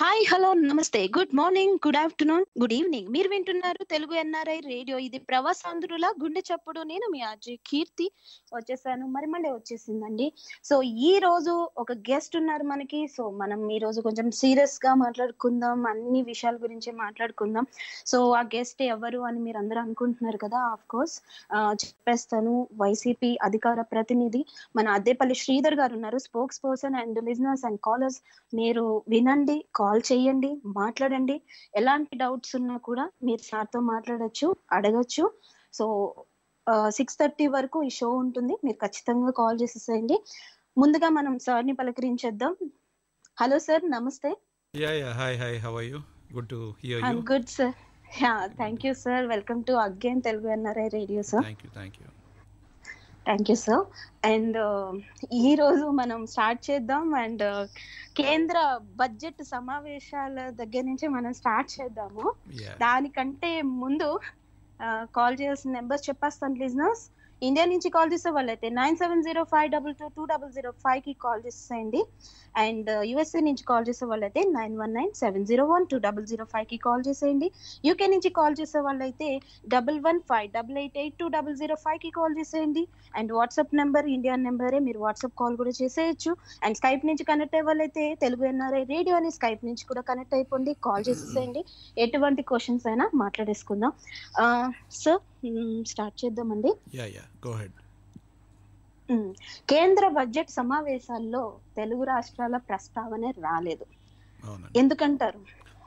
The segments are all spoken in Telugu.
హాయ్ హలో నమస్తే good morning good afternoon good evening మీరు వింటున్నారు తెలుగు ఎన్ఆర్ఐ రేడియో ఇది ప్రవాసాంధ్రుల గుండె చప్పుడు నేను మీ ఆర్జే కీర్తి వచ్చేసాను మరి మళ్ళీ వచ్చేసిందండి సో ఈ రోజు ఒక గెస్ట్ ఉన్నారు మనకి సో మనం ఈ రోజు కొంచెం సీరియస్ గా మాట్లాడుకుందాం అన్ని విషయాల గురించి మాట్లాడుకుందాం సో ఆ గెస్ట్ ఎవరు అని మీరు అందరూ అనుకుంటున్నారు కదా ఆఫ్ కోర్స్ చెప్పేస్తాను వైసీపీ అధికార ప్రతినిధి మన అద్దేపల్లి శ్రీధర్ గారు ఉన్నారు spokesperson and listeners and callers మీరు వినండి కాల్ చేయండి మాట్లాడండి ఎలాంటి డౌట్స్ ఉన్నా కూడా మీరు సార్తో మాట్లాడొచ్చు అడగచ్చు సో సిక్స్ థర్టీ వరకు ఈ షో ఉంటుంది మీరు ఖచ్చితంగా కాల్ చేసేసేయండి ముందుగా మనం సార్ని పలకరించేద్దాం హలో సార్ నమస్తే Yeah, yeah. Hi, hi. How are you? Good to hear I'm you. Good sir yeah thank you sir welcome to again Telugu NRI radio sir Thank you, thank you. Thank you sir and ఈ రోజు మనం స్టార్ట్ చేద్దాం అండ్ కేంద్ర బడ్జెట్ సమావేశాల దగ్గర నుంచి మనం స్టార్ట్ చేద్దాము Yeah. దానికంటే ముందు కాల్ చేయాల్సిన నెంబర్స్ చెప్పేస్తాను లిజనర్స్ ఇండియా నుంచి కాల్ చేసే వాళ్ళైతే nine seven zero five double two two double zero five కి కాల్ చేసేయండి అండ్ యుఎస్ఏ నుంచి కాల్ చేసే వాళ్ళైతే nine one nine seven zero one two double zero five కి కాల్ చేసేయండి యూకే నుంచి కాల్ చేసే వాళ్ళైతే double one five double eight eight two double zero five కి కాల్ చేసేయండి అండ్ వాట్సాప్ నెంబర్ ఇండియా నెంబరే మీరు వాట్సాప్ కాల్ కూడా చేసేయచ్చు అండ్ స్కైప్ నుంచి కనెక్ట్ అయ్యే వాళ్ళైతే తెలుగు ఎన్ఆర్ఐ రేడియో అని స్కైప్ నుంచి కూడా కనెక్ట్ అయిపోండి కాల్ చేసేసేయండి ఎటువంటి క్వశ్చన్స్ అయినా మాట్లాడేసుకుందాం సార్ స్టార్ట్ చేద్దామండి Yeah, yeah. Go ahead. మ్మ్. కేంద్ర బడ్జెట్ సమావేశాల్లో తెలుగు రాష్ట్రాల ప్రస్తావన రాలేదు అవునండి ఎందుకంటారు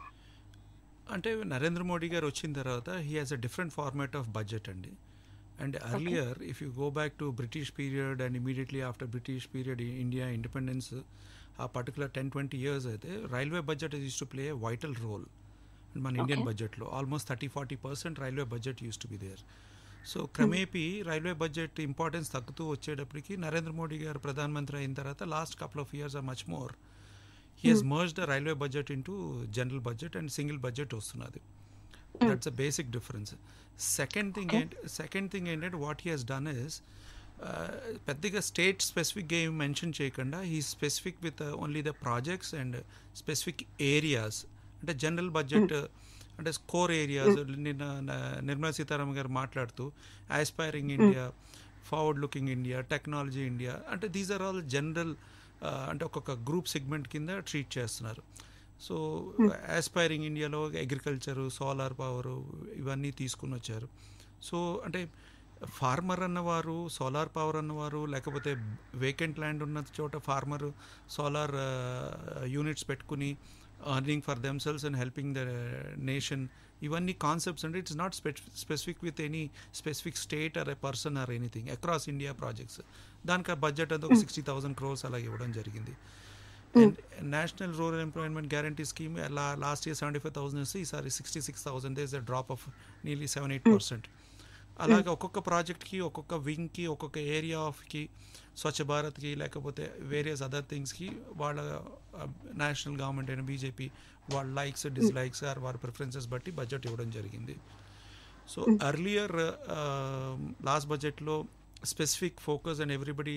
అంటే నరేంద్ర మోడీ గారు వచ్చిన తర్వాత he has a different format of budget అండి and earlier if you go back to British period and immediately after British period India independence ఆ పర్టికులర్ టెన్ ట్వంటీ ఇయర్స్ అయితే railway budget used to play vital role మన ఇండియన్ Okay. బడ్జెట్లో almost thirty forty percent railway budget used to be there so క్రమేపీ రైల్వే బడ్జెట్ ఇంపార్టెన్స్ తగ్గుతూ వచ్చేటప్పటికి నరేంద్ర మోడీ గారు ప్రధానమంత్రి అయిన తర్వాత last couple of years or much more he has merge the railway budget into general budget and single budget వస్తున్నది that's a basic difference second thing ఏంటి సెకండ్ థింగ్ ఏంటంటే what he has done is పెద్దగా స్టేట్ స్పెసిఫిక్గా ఏం మెన్షన్ చేయకుండా he specific with only the projects and specific areas అంటే జనరల్ బడ్జెట్ అంటే స్కోర్ ఏరియాస్ నిన్న న- నిర్మలా సీతారామన్ గారు మాట్లాడుతూ aspiring India forward looking India technology India అంటే దీస్ ఆర్ ఆల్ జనరల్ అంటే ఒక్కొక్క గ్రూప్ సెగ్మెంట్ కింద ట్రీట్ చేస్తున్నారు సో ఆస్పైరింగ్ ఇండియాలో అగ్రికల్చరు సోలార్ పవర్ ఇవన్నీ తీసుకుని వచ్చారు సో అంటే ఫార్మర్ అన్నవారు సోలార్ పవర్ అన్నవారు లేకపోతే వేకెంట్ ల్యాండ్ ఉన్న చోట ఫార్మర్ సోలార్ యూనిట్స్ పెట్టుకుని earning for themselves and helping the nation ఇవన్నీ కాన్సెప్ట్స్ అంటే it's not specific with any specific state or a person or anything across India projects దానికి బడ్జెట్ అంతా ఒక సిక్స్టీ థౌసండ్ క్రోర్స్ అలా ఇవ్వడం జరిగింది and national rural employment guarantee scheme last year seventy five thousand వస్తే ఈసారి sixty six thousand there's a drop of nearly seven eight percent అలాగే ఒక్కొక్క ప్రాజెక్ట్కి ఒక్కొక్క వింగ్కి ఒక్కొక్క ఏరియా ఆఫ్కి స్వచ్ఛ భారత్కి లేకపోతే వేరియస్ అదర్ థింగ్స్కి వాళ్ళ నేషనల్ గవర్నమెంట్ అయిన బీజేపీ వాళ్ళ లైక్స్ డిస్లైక్స్ ఆర్ వారి ప్రిఫరెన్సెస్ బట్టి బడ్జెట్ ఇవ్వడం జరిగింది సో అర్లియర్ లాస్ట్ బడ్జెట్లో specific focus and everybody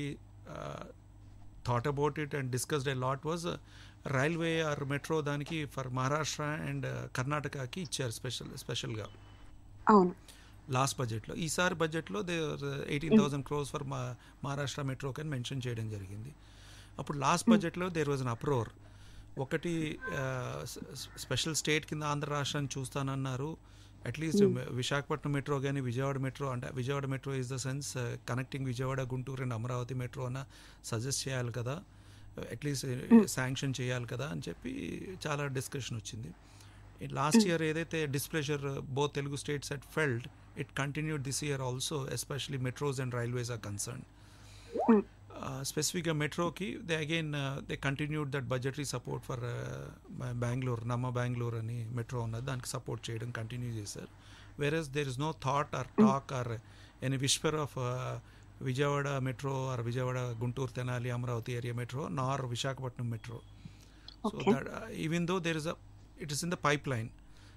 thought about it and discussed a lot was railway or metro దానికి ఫర్ మహారాష్ట్ర అండ్ కర్ణాటకకి ఇచ్చారు స్పెషల్ స్పెషల్గా అవును లాస్ట్ బడ్జెట్లో ఈసారి బడ్జెట్లో they eighteen thousand crores for మా మహారాష్ట్ర మెట్రోకి అని మెన్షన్ చేయడం జరిగింది అప్పుడు లాస్ట్ బడ్జెట్లో దేర్ వాజ్ అన్ అప్రోర్ ఒకటి స్పెషల్ స్టేట్ కింద ఆంధ్ర రాష్ట్రాన్ని చూస్తానన్నారు అట్లీస్ట్ విశాఖపట్నం మెట్రో కానీ విజయవాడ మెట్రో అంటే Vijayawada metro is the sense connecting Vijayawada Guntur and Amaravati metro అన్న సజెస్ట్ చేయాలి కదా అట్లీస్ట్ శాంక్షన్ చేయాలి కదా అని చెప్పి చాలా డిస్కషన్ వచ్చింది లాస్ట్ ఇయర్ ఏదైతే displeasure both Telugu states at felt it continued this year also especially metros and railways are concern స్పెసిఫిక్గా మెట్రోకి they again they continued that budgetary support for Bengaluru Namma Bengaluru అని మెట్రో ఉన్నది దానికి సపోర్ట్ చేయడం కంటిన్యూ చేశారు whereas there is no thought or talk or any whisper of Vijayawada metro or Vijayawada Guntur Tenali Amaravati area metro nor Visakhapatnam metro so Okay. That even though there is a it is in the pipeline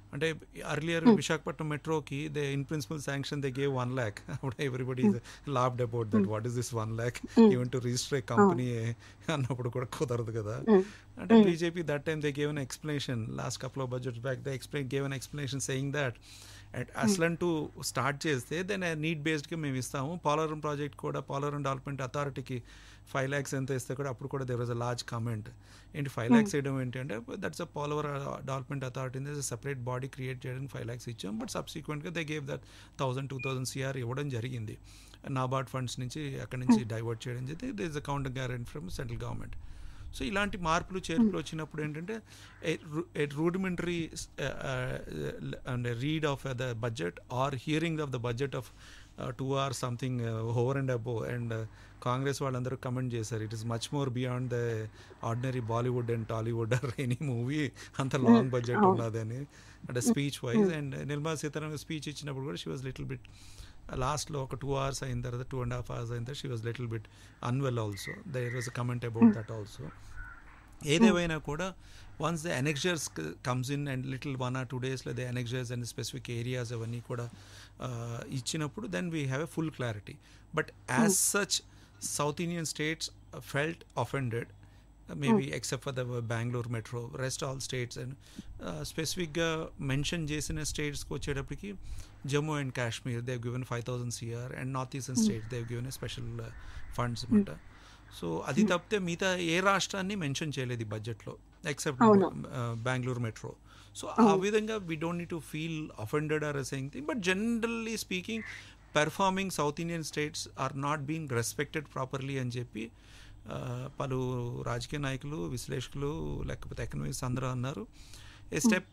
అంటే అర్లియర్ విశాఖపట్నం మెట్రోకి they in principle sanction they gave one lakh అప్పుడు everybody laughed about that what is this one lakh even to register a company అన్నప్పుడు కూడా కుదరదు కదా అంటే BJP that time they gave an explanation last couple of budgets back they explain gave an explanation saying that అసలంటూ స్టార్ట్ చేస్తే దెన్ నీట్ బేస్డ్గా మేము ఇస్తాము పోలవరం ప్రాజెక్ట్ కూడా పోలవరం డెవలప్మెంట్ అథారిటీకి ఫైవ్ ల్యాక్స్ ఎంత ఇస్తే కూడా అప్పుడు కూడా there was a large comment ఏంటి ఫైవ్ ల్యాక్స్ వేయడం ఏంటి అంటే that's a Polavaram development authority separate body create చేయడానికి ఫైవ్ ల్యాక్స్ ఇచ్చాం బట్ సబ్సిక్వెంట్గా they gave that thousand two thousand CR ఇవ్వడం జరిగింది నాబార్డ్ ఫండ్స్ నుంచి అక్కడి నుంచి డైవర్ట్ చేయడం జరిగింది this is a counter guarantee from central government so ఇలాంటి మార్పులు చేర్పులు వచ్చినప్పుడు ఏంటంటే rudimentary and read of the budget or hearing of the budget of two or something over and అబో అండ్ కాంగ్రెస్ వాళ్ళందరూ కమెంట్ చేశారు it is much more beyond the ordinary Bollywood and Tollywood or any movie అంత లాంగ్ బడ్జెట్ ఉన్నదని అంటే speech wise and Nirmala Sitharaman speech ఇచ్చినప్పుడు కూడా షీ వాజ్ లిటిల్ బిట్ లాస్ట్లో ఒక టూ అవర్స్ అయిన తర్వాత టూ అండ్ హాఫ్ అవర్స్ అయిన తర్వాత she was little bit unwell also there was a comment about that also ఏదేమైనా కూడా once the annexures comes in and little one or two డేస్లో the annexures and specific areas అవన్నీ కూడా ఇచ్చినప్పుడు then we have a full clarity but as such south Indian states felt offended maybe except for the Bengaluru metro rest all states and స్పెసిఫిక్గా మెన్షన్ చేసిన స్టేట్స్కి వచ్చేటప్పటికి Jammu and Kashmir Dev given five thousand CR and north eastern states they've given special funds అనమాట సో అది తప్పితే మిగతా ఏ రాష్ట్రాన్ని మెన్షన్ చేయలేదు ఈ బడ్జెట్లో ఎక్సెప్ట్ బెంగళూరు మెట్రో సో ఆ విధంగా we don't need to feel offended or saying thing but generally speaking performing south Indian states are not being respected properly అని చెప్పి పలు రాజకీయ నాయకులు విశ్లేషకులు లేకపోతే ఎకనమిక్స్ అందరూ అన్నారు a step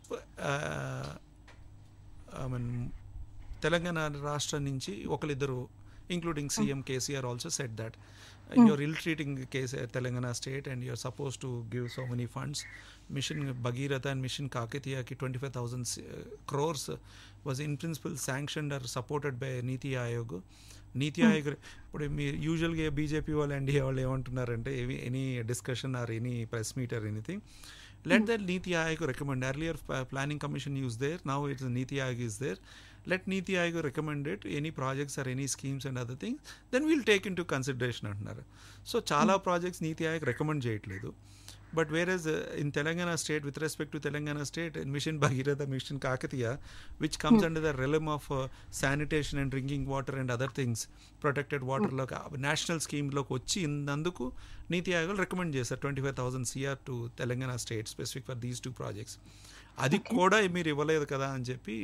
I mean Telangana రాష్ట్రం నుంచి ఒకరిద్దరు including CM KCR also set that you're ill treating case uh, Telangana state and you're supposed to give so many funds. Mission Bhagirath and Mission Kakatiya ki 25,000 uh, crores uh, was in principle sanctioned or supported by Niti Ayog. నీతి ఆయోగ్ ఇప్పుడు మీరు యూజువల్గా బీజేపీ వాళ్ళు ఎన్డీఏ వాళ్ళు ఏమంటున్నారంటే any discussion or any press meet or anything let that NITI Aayog recommend earlier planning commission use there now it's NITI Aayog is there let NITI Aayog recommend it any projects or any schemes and other things then will take into consideration అంటున్నారు సో చాలా ప్రాజెక్ట్స్ నీతి ఆయోగ్ రికమెండ్ చేయట్లేదు but whereas in Telangana state with respect to Telangana state mission Bhagiratha mission Kakatiya which comes under the realm of sanitation and drinking water and other things protected వాటర్లోకి నేషనల్ స్కీమ్లోకి వచ్చి ఇందుకు నీతి ఆయోగ్ రికమెండ్ చేశారు twenty five thousand CR to Telangana state specific for these two projects అది కూడా మీరు ఇవ్వలేదు కదా అని చెప్పి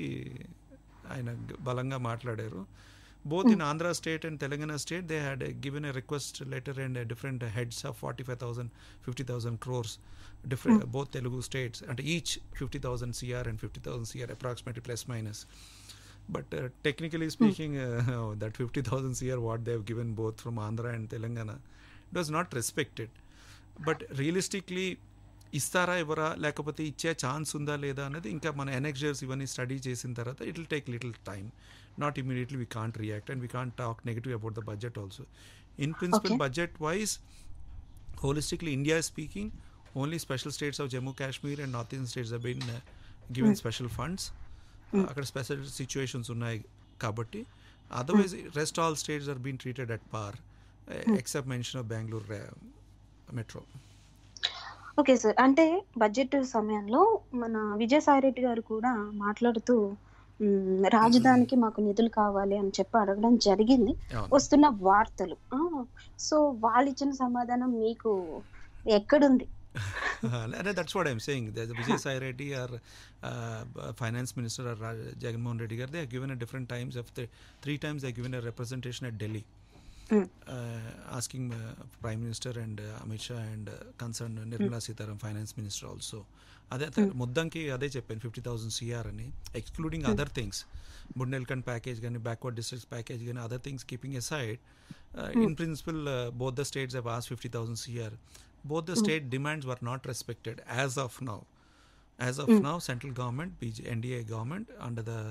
ఆయన బలంగా మాట్లాడారు both in Andhra state and Telangana state, they had uh, given a request letter and uh, different uh, heads of 45,000, 50,000 crores, different both Telugu states, and each 50,000 CR and 50,000 CR approximately plus minus. But technically speaking, that 50,000 CR what they have given both from Andhra and Telangana was not respected. But realistically, ఇస్తారా ఇవ్వరా లేకపోతే ఇచ్చే ఛాన్స్ ఉందా లేదా అనేది ఇంకా మన ఎనెక్జర్స్ ఇవన్నీ స్టడీ చేసిన తర్వాత it will take little time not immediately we can't react and we can't talk negative about the budget also in principle budget wise holistically India speaking only special states of Jammu Kashmir and north east states been given special funds అక్కడ స్పెషల్ సిచ్యువేషన్స్ ఉన్నాయి కాబట్టి otherwise rest all states are been treated at par except mention of Bengaluru metro okay sir అంటే బడ్జెట్ సమయంలో మన విజయసాయి రెడ్డి గారు కూడా మాట్లాడుతూ రాజధానికి మాకు నిధులు కావాలి అని చెప్పి అడగడం జరిగింది వస్తున్న వార్తలు సో వాళ్ళు ఇచ్చిన సమాధానం మీకు ఎక్కడుంది that's what I'm saying Vijayasai Reddy or finance minister or Jaganmohan Reddy garu they given a different times of three times they given a representation at Delhi asking Prime Minister and Amit Shah and concerned Nirmala Sitaram, Finance Minister also. అదే ముద్దంకి అదే చెప్పాను ఫిఫ్టీ థౌసండ్ సిఆర్ అని excluding other things Bundelkhand package కానీ బ్యాక్వర్డ్ డిస్ట్రిక్ట్స్ ప్యాకేజ్ కానీ other things keeping aside in principle both the states have as fifty thousand CR both the state demands were not respected as of now as of now central government BJ NDA government under the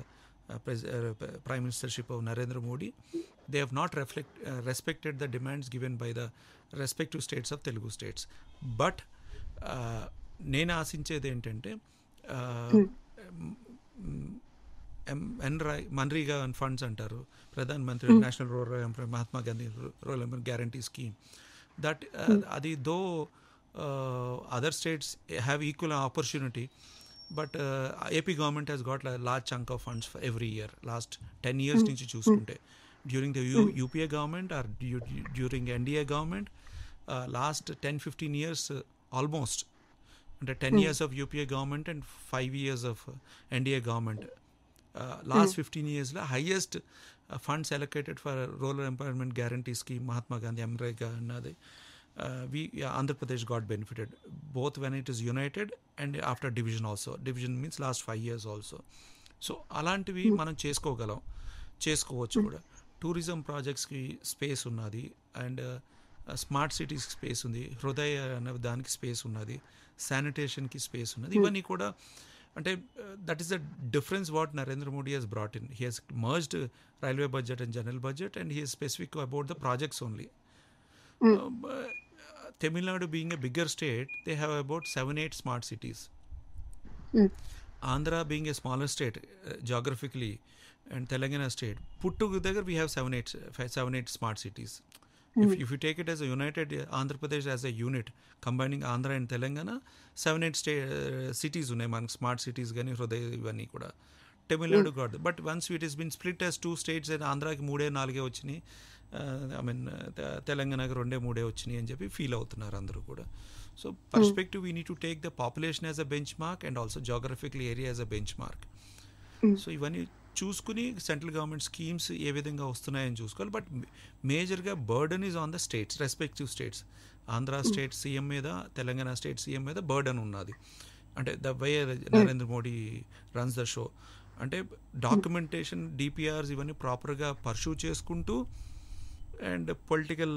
Prime Ministership of Narendra Modi, they have not reflect, uh, respected the demands given by the respective states of Telugu states. But నేను ఆశించేది ఏంటంటే ఎన్ రై మన్రీగా ఫండ్స్ అంటారు Pradhan Mantri national rural employ Mahatma Gandhi rural employ guarantee scheme that అది though other states have equal opportunity but AP government has got large chunk of funds every year last ten years నుంచి చూసుకుంటే during the U UPA government or during NDA government last ten fifteen years almost అంటే ten years of UPA government and five years of NDA government last fifteen ఇయర్స్లో highest funds allocated for rural empowerment guarantee scheme Mahatma Gandhi MNREGA అన్నది we Andhra Pradesh got benefited both when it is united and after division also division means last five years also so అలాంటివి మనం చేసుకోగలం చేసుకోవచ్చు కూడా టూరిజం ప్రాజెక్ట్స్కి స్పేస్ ఉన్నది అండ్ స్మార్ట్ సిటీస్కి స్పేస్ ఉంది హృదయ అనే దానికి స్పేస్ ఉన్నది శానిటేషన్కి స్పేస్ ఉన్నది ఇవన్నీ కూడా అంటే that is the difference what Narendra Modi has brought in he has merged railway budget and general budget and he specific about the projects only Tamil Nadu being a bigger state, they have about seven, eight smart cities. Mm. Andhra being a smaller state uh, geographically, and Telangana state, put together we have seven, eight, five, seven, eight smart cities. If, if you take it as a united uh, Andhra Pradesh as a unit, combining Andhra and Telangana, seven, eight state, uh, cities ఉన్నాయి మనకు స్మార్ట్ సిటీస్ కానీ హృదయ ఇవన్నీ కూడా Tamil Nadu got but once it is been split as two states and ఆంధ్రాకి మూడే నాలుగే వచ్చినాయి ఐ మీన్ తెలంగాణకి రెండే మూడే వచ్చినాయి అని చెప్పి ఫీల్ అవుతున్నారు అందరూ కూడా so perspective we need to take the population as a benchmark and also geographical area as a benchmark so ఇవన్నీ చూసుకుని సెంట్రల్ గవర్నమెంట్ స్కీమ్స్ ఏ విధంగా వస్తున్నాయని చూసుకోవాలి బట్ మేజర్గా burden is on the states respective states Andhra state CM మీద తెలంగాణ స్టేట్ సీఎం మీద బర్డన్ ఉన్నది అంటే the way Narendra Modi runs the show అంటే డాక్యుమెంటేషన్ డిపిఆర్స్ ఇవన్నీ ప్రాపర్గా పర్సూ చేసుకుంటూ అండ్ పొలిటికల్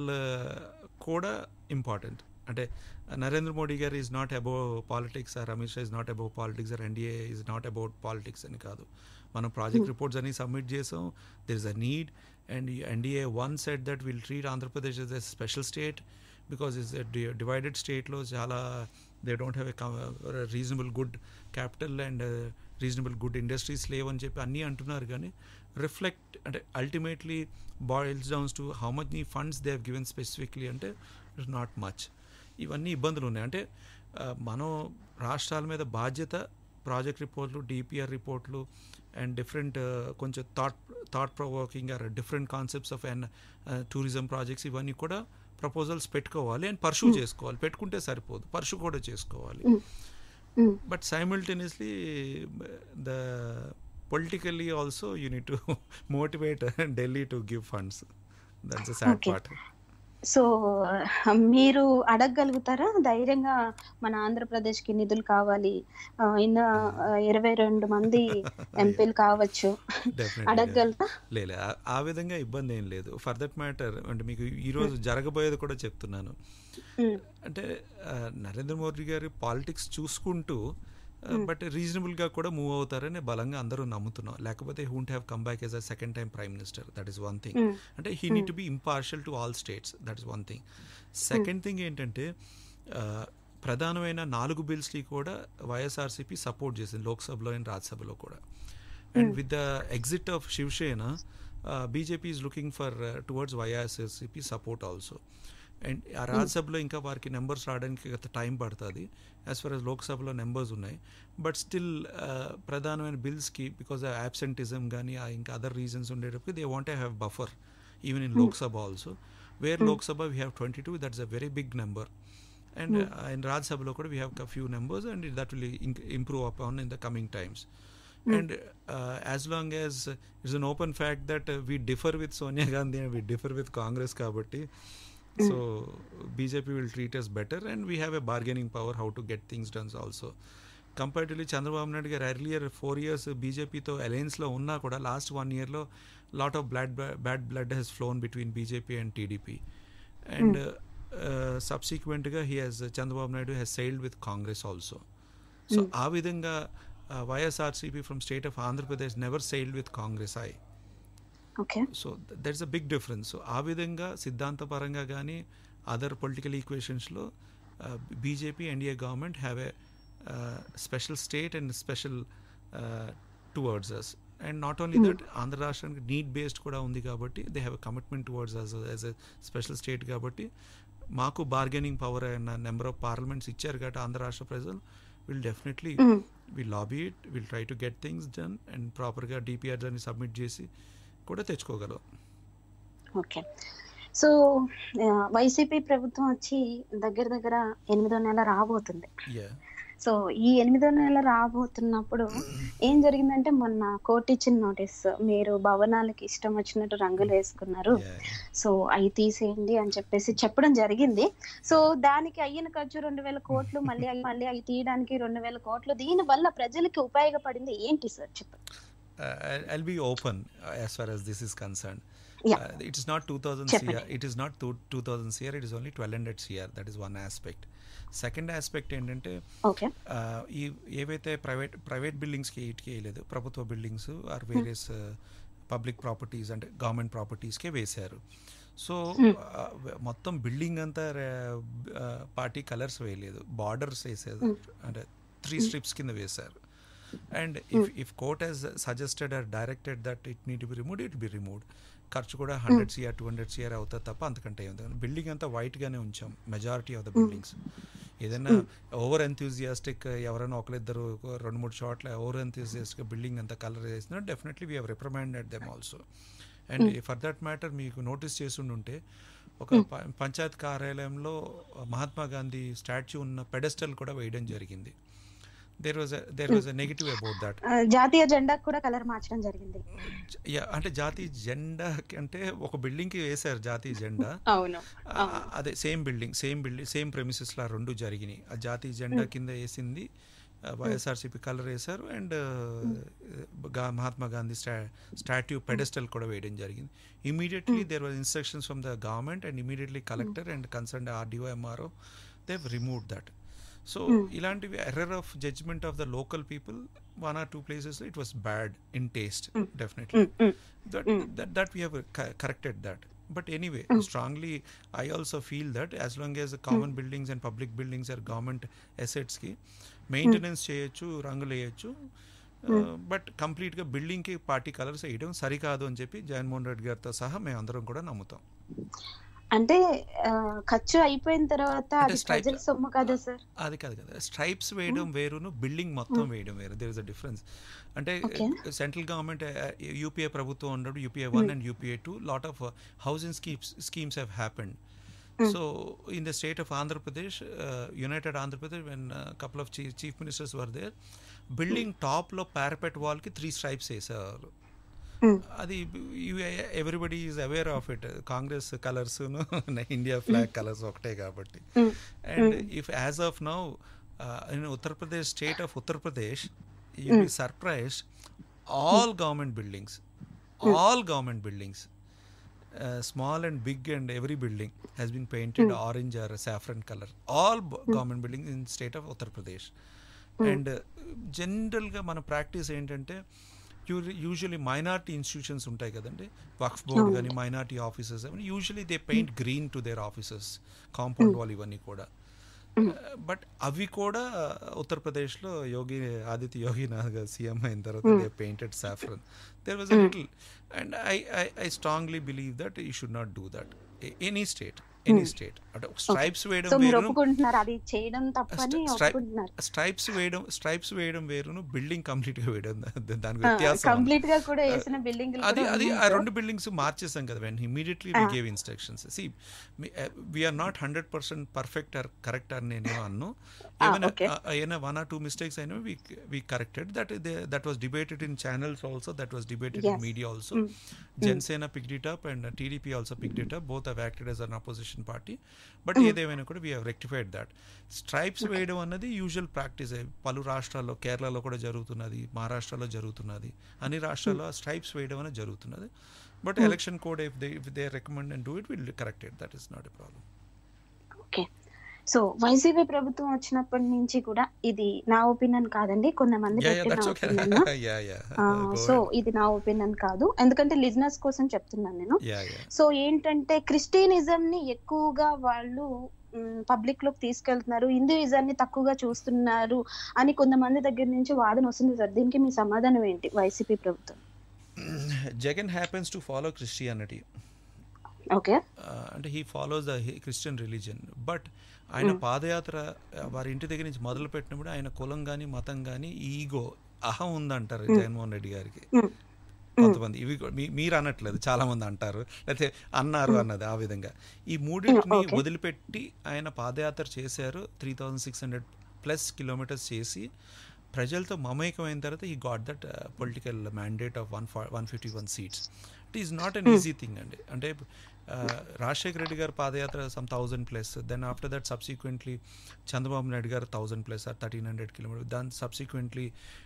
కూడా ఇంపార్టెంట్ అంటే Narendra Modi garu is not above politics or Amit Shah is not above politics or NDA is not about politics అని కాదు మనం ప్రాజెక్ట్ రిపోర్ట్స్ అన్ని సబ్మిట్ చేసాం there is a need and NDA one set that will treat Andhra Pradesh as a special state because is divided స్టేట్లో చాలా they don't have a reasonable good capital and reasonable good industries లేవని చెప్పి అన్నీ అంటున్నారు కానీ రిఫ్లెక్ట్ అంటే ultimately boils downs to how much నీ funds they have given specifically అంటే ఇట్స్ నాట్ మచ్ ఇవన్నీ ఇబ్బందులు ఉన్నాయి అంటే మనం రాష్ట్రాల మీద బాధ్యత ప్రాజెక్ట్ రిపోర్ట్లు డిపిఆర్ రిపోర్ట్లు అండ్ డిఫరెంట్ కొంచెం thought thought provoking or different concepts of and tourism projects ఇవన్నీ కూడా ప్రపోజల్స్ పెట్టుకోవాలి అండ్ పర్సూ చేసుకోవాలి పెట్టుకుంటే సరిపోదు పర్సూ కూడా చేసుకోవాలి but simultaneously the politically also you need to motivate Delhi to give funds that's sad part so మీరు అడగగలుగుతారా ధైర్యంగా మన ఆంధ్రప్రదేశ్ కి నిధులు కావాలి ఇన్న ఇరవై రెండు మంది ఎంపీలు కావచ్చు అడగగలుగుతా లేదు ఆ విధంగా ఇబ్బంది ఏం లేదు ఫర్ దట్ మ్యాటర్ అంటే మీకు ఈ రోజు జరగబోయేది కూడా చెప్తున్నాను అంటే నరేంద్ర మోదీ గారి పాలిటిక్స్ చూసుకుంటూ బట్ రీజనబుల్గా కూడా మూవ్ అవుతారని బలంగా అందరూ నమ్ముతున్నాం లేకపోతే wouldn't have come back as a second time prime minister that is one thing అంటే he need to be impartial to all states that is one thing second thing ఏంటంటే ప్రధానమైన నాలుగు బిల్స్కి కూడా వైఎస్ఆర్సీపీ సపోర్ట్ చేసింది లోక్సభలో అండ్ రాజ్యసభలో కూడా and with the exit of Shiv Sena BJP is looking for towards YSRCP support also and ఆ రాజ్యసభలో ఇంకా వారికి నెంబర్స్ రావడానికి గత టైం పడుతుంది యాజ్ ఫర్ యాజ్ లోక్సభలో నెంబర్స్ ఉన్నాయి బట్ స్టిల్ ప్రధానమైన బిల్స్కి బికాజ్ యాబ్సెంటిజం కానీ ఇంకా అదర్ రీజన్స్ ఉండేటప్పుడు they want have buffer even in Lok Sabha also where Lok Sabha we have twenty two that's a very big number and in రాజ్యసభలో కూడా we have few numbers and that will improve up on in the coming times and as long as it's an open fact that we differ with Sonia Gandhi and we differ with Congress కాబట్టి so bjp will treat us better and we have a bargaining power how to get things done also కంపారిటివ్లీ Chandrababu Naidu garu earlier four years బీజేపీతో అలయన్స్లో ఉన్నా కూడా లాస్ట్ వన్ ఇయర్లో lot of blood bad blood has flown between BJP and TDP and సబ్సిక్వెంట్గా he has Chandrababu Naidu has sailed with Congress also so ఆ విధంగా YSRCP from state of Andhra Pradesh never sailed with Congress I so that's a big difference so ఆ విధంగా సిద్ధాంతపరంగా కానీ అదర్ పొలిటికల్ ఈక్వేషన్స్లో BJP NDA government have a special state and special towards us and not only that Andhra రాష్ట్రానికి నీడ్ బేస్డ్ కూడా ఉంది కాబట్టి they have commitment towards us as a special state కాబట్టి మాకు బార్గెనింగ్ పవర్ అయిన నెంబర్ ఆఫ్ పార్లమెంట్స్ ఇచ్చారు కాబట్టి ఆంధ్ర రాష్ట్ర ప్రజలు will definitely will lobby it will try to get things done and ప్రాపర్గా డిపిఆర్ దాన్ని సబ్మిట్ చేసి కూడా తెచ్చుకోగలం ఓకే సో వైసీపీ ప్రభుత్వం వచ్చి దగ్గర దగ్గర ఎనిమిదో నెల రాబోతుంది యా సో ఈ ఎనిమిదో నెల రాబోతున్నప్పుడు ఏం జరిగిందంటే మొన్న కోర్టు ఇచ్చిన నోటీస్ మీరు భవనాలకి ఇష్టం వచ్చినట్టు రంగులు వేసుకున్నారు సో అవి తీసేయండి అని చెప్పేసి చెప్పడం జరిగింది సో దానికి అయిన ఖర్చు రెండు వేల కోట్లు మళ్ళీ అవి మళ్ళీ అవి తీయడానికి రెండు వేల కోట్లు దీని వల్ల ప్రజలకి ఉపయోగపడింది ఏంటి సార్ చెప్పండి uh, I'll be open uh, as far as this is concerned. Yeah. Uh, it is not 2000 Definitely. CR. It is not two, 2000 CR. It is only 1200 CR. That is one aspect. Second aspect ఏంటంటే ఓకే uh, ఈ ఏవైతే ప్రైవేట్ ప్రైవేట్ బిల్డింగ్స్కి ఇటుకి వేయలేదు ప్రభుత్వ buildings or various public properties అంటే గవర్నమెంట్ ప్రాపర్టీస్కే వేశారు సో మొత్తం బిల్డింగ్ అంతా పార్టీ కలర్స్ వేయలేదు బార్డర్స్ వేసేది అంటే త్రీ స్ట్రిప్స్ కింద వేశారు and if if court has suggested or directed that it need be remove it be removed ఖర్చు కూడా hundred CR two hundred CR అవుతుంది తప్ప అంతకంటే ఏం బిల్డింగ్ అంతా వైట్గానే ఉంచాం మెజారిటీ ఆఫ్ ద బిల్డింగ్స్ ఏదైనా ఓవర్ ఎంతూజియాస్టిక్ ఎవరైనా ఒకరిద్దరు ఒక రెండు మూడు చోట్ల ఓవర్ ఎంతూజియాస్టిక్ బిల్డింగ్ అంతా కలర్ వేసినా definitely we have reprimanded them also and for that matter మీకు నోటీస్ చేసి ఉంటే ఒక ప- పంచాయత్ కార్యాలయంలో మహాత్మా గాంధీ స్టాచ్యూ ఉన్న పెడెస్టల్ కూడా వేయడం జరిగింది there was there was a negative about that జాతీయ జెండా కూడా కలర్ మార్చడం జరిగింది యా అంటే జాతీయ జెండా అంటే ఒక బిల్డింగ్ కి వేశారు జాతీయ జెండా అవును ఆ, అదే same building same building same premises లా రెండు జరిగినాయి ఆ జాతీయ జెండా కింద వేసింది వైఎస్ఆర్సీపీ కలర్ వేశారు అండ్ మహాత్మా గాంధీ స్టా స్టాట్యూ పెడెస్టల్ కూడా వేయడం జరిగింది immediately there was instructions from the government and immediately collector and concern RDO MRO they've remove that so ఇలాంటివి error of judgement of the local people one or two places it was bad in taste definitely that, that that we have co- corrected that but anyway strongly i also feel that as long as the common buildings and public buildings are government assets కి మెయింటెనెన్స్ చేయొచ్చు రంగులు వేయచ్చు బట్ కంప్లీట్గా బిల్డింగ్కి పార్టీ కలర్స్ వేయడం సరికాదు అని చెప్పి జగన్మోహన్ రెడ్డి గారితో సహా మేము అందరం కూడా నమ్ముతాం అంటే ఆ, ఖర్చు అయిపోయిన తర్వాత అంటే అది stripe- ప్రజల సొమ్ము కదా సార్ అది కాదు కదా స్ట్రైప్స్ వేయడం వేరును బిల్డింగ్ మొత్తం వేయడం వేరు దేర్ ఇస్ అ డిఫరెన్స్ అంటే Okay. సెంట్రల్ గవర్నమెంట్ యూపీఏ ప్రభుత్వం ఉన్నప్పుడు UPA one and UPA two lot of housing schemes schemes have happened so in the state of Andhra Pradesh united Andhra Pradesh when couple of chief chief ministers were there building టాప్లో పారపెట్ వాల్కి త్రీ స్ట్రైప్స్ వేసేవారు అది everybody is aware of it Congress colours India flag colours ఒకటే కాబట్టి and if as of now in Uttar Pradesh state of Uttar Pradesh you be surprised all government buildings all government buildings small and big and every building has been painted orange or saffron colour all government building in state of Uttar Pradesh and జనరల్గా మన ప్రాక్టీస్ ఏంటంటే యూజువలీ మైనార్టీ ఇన్స్టిట్యూషన్స్ ఉంటాయి కదండి వక్ఫ్ బోర్డ్ కానీ మైనార్టీ ఆఫీసెస్ అవన్నీ usually they paint green to their offices compound wall ఇవన్నీ కూడా బట్ అవి కూడా ఉత్తరప్రదేశ్లో యోగి ఆదిత్య యోగినాథ్ గారు సీఎం అయిన తర్వాత they painted saffron there was a little and I I I strongly believe that you should not do that any state any state అంటే స్ట్రైప్స్ సో వేయడం మీరు వేరు ఒప్పుకుంటున్నారు అది చేయడం తప్పని ఒప్పుకుంటున్నారు స్ట్రైప్స్ వేయడం స్ట్రైప్స్ వేయడం వేరును బిల్డింగ్ కంప్లీట్ గా వేయడం దా- దానికి వ్యత్యాసం ఉంది. కంప్లీట్ గా కూడా వేసిన బిల్డింగ్ అది అది ఆ రెండు బిల్డింగ్స్ మార్చేసాం కదా when immediately we gave instructions see we're not hundred percent perfect or correct అని నేను అన్ను ఏమైనా okay. ఆ, ఏమైనా వన్ ఆర్ టూ మిస్టేక్స్ అయినా we we corrected that that was debated in channels also that was debated in Yes. Media also Janasena picked it up and TDP also picked it up both have acted as an opposition party but ఏదేమైనా కూడా we have rectified that stripes వేయడం అన్నది యూజువల్ ప్రాక్టీస్ పలు రాష్ట్రాల్లో కేరళలో కూడా జరుగుతున్నది మహారాష్ట్రలో జరుగుతున్నది అన్ని రాష్ట్రాల్లో స్ట్రైప్స్ వేయడం అనేది జరుగుతున్నది but election code if they if they recommend and do it will correct it that is not a problem okay so YCP ప్రభుత్వం వచ్చినప్పటి నుంచి కూడా ఇది నా ఒపీనియన్ కాదండి కొంతమంది యా యా పెట్టిన that's okay opinion yeah yeah so ఇది నా ఒపీనియన్ కాదు ఎందుకంటే లిజినెస్ కోసం చెప్తున్నాను నేను యా యా సో ఏంటంటే క్రిస్టియనిజం ని ఎక్కువగా వాళ్ళు పబ్లిక్ లోకి తీసుకెళ్తున్నారు హిందూయిజాన్ని తక్కువగా చూస్తున్నారు అని కొంతమంది దగ్గర నుంచి వాదన వస్తుంది సార్ దీనికి మీ సమాధానం ఏంటి వైసీపీ ప్రభుత్వం Jagan happens to follow Christianity okay అంటే he follows the Christian religion but ఆయన పాదయాత్ర uh, వారి ఇంటి దగ్గర నుంచి మొదలు పెట్టినప్పుడు ఆయన కులం కానీ మతం కానీ ఈగో అహం ఉందంటారు జగన్మోహన్ రెడ్డి గారికి కొంతమంది ఇవి కూడా మీ- మీరు అనట్లేదు చాలా మంది అంటారు లేకపోతే అన్నారు అన్నది ఆ విధంగా ఈ మూడింటిని okay. వదిలిపెట్టి ఆయన పాదయాత్ర చేశారు three thousand six hundred plus kilometres చేసి ప్రజలతో మమేకమైన తర్వాత he got that political mandate of one ఫా one fifty one seats it is not an easy thing అండి అంటే uh, రాజశేఖర రెడ్డి గారు padayatra some thousand plus then after that subsequently Chandrababu Naidu గారు thousand plus or thirteen hundred kilometre దాని subsequently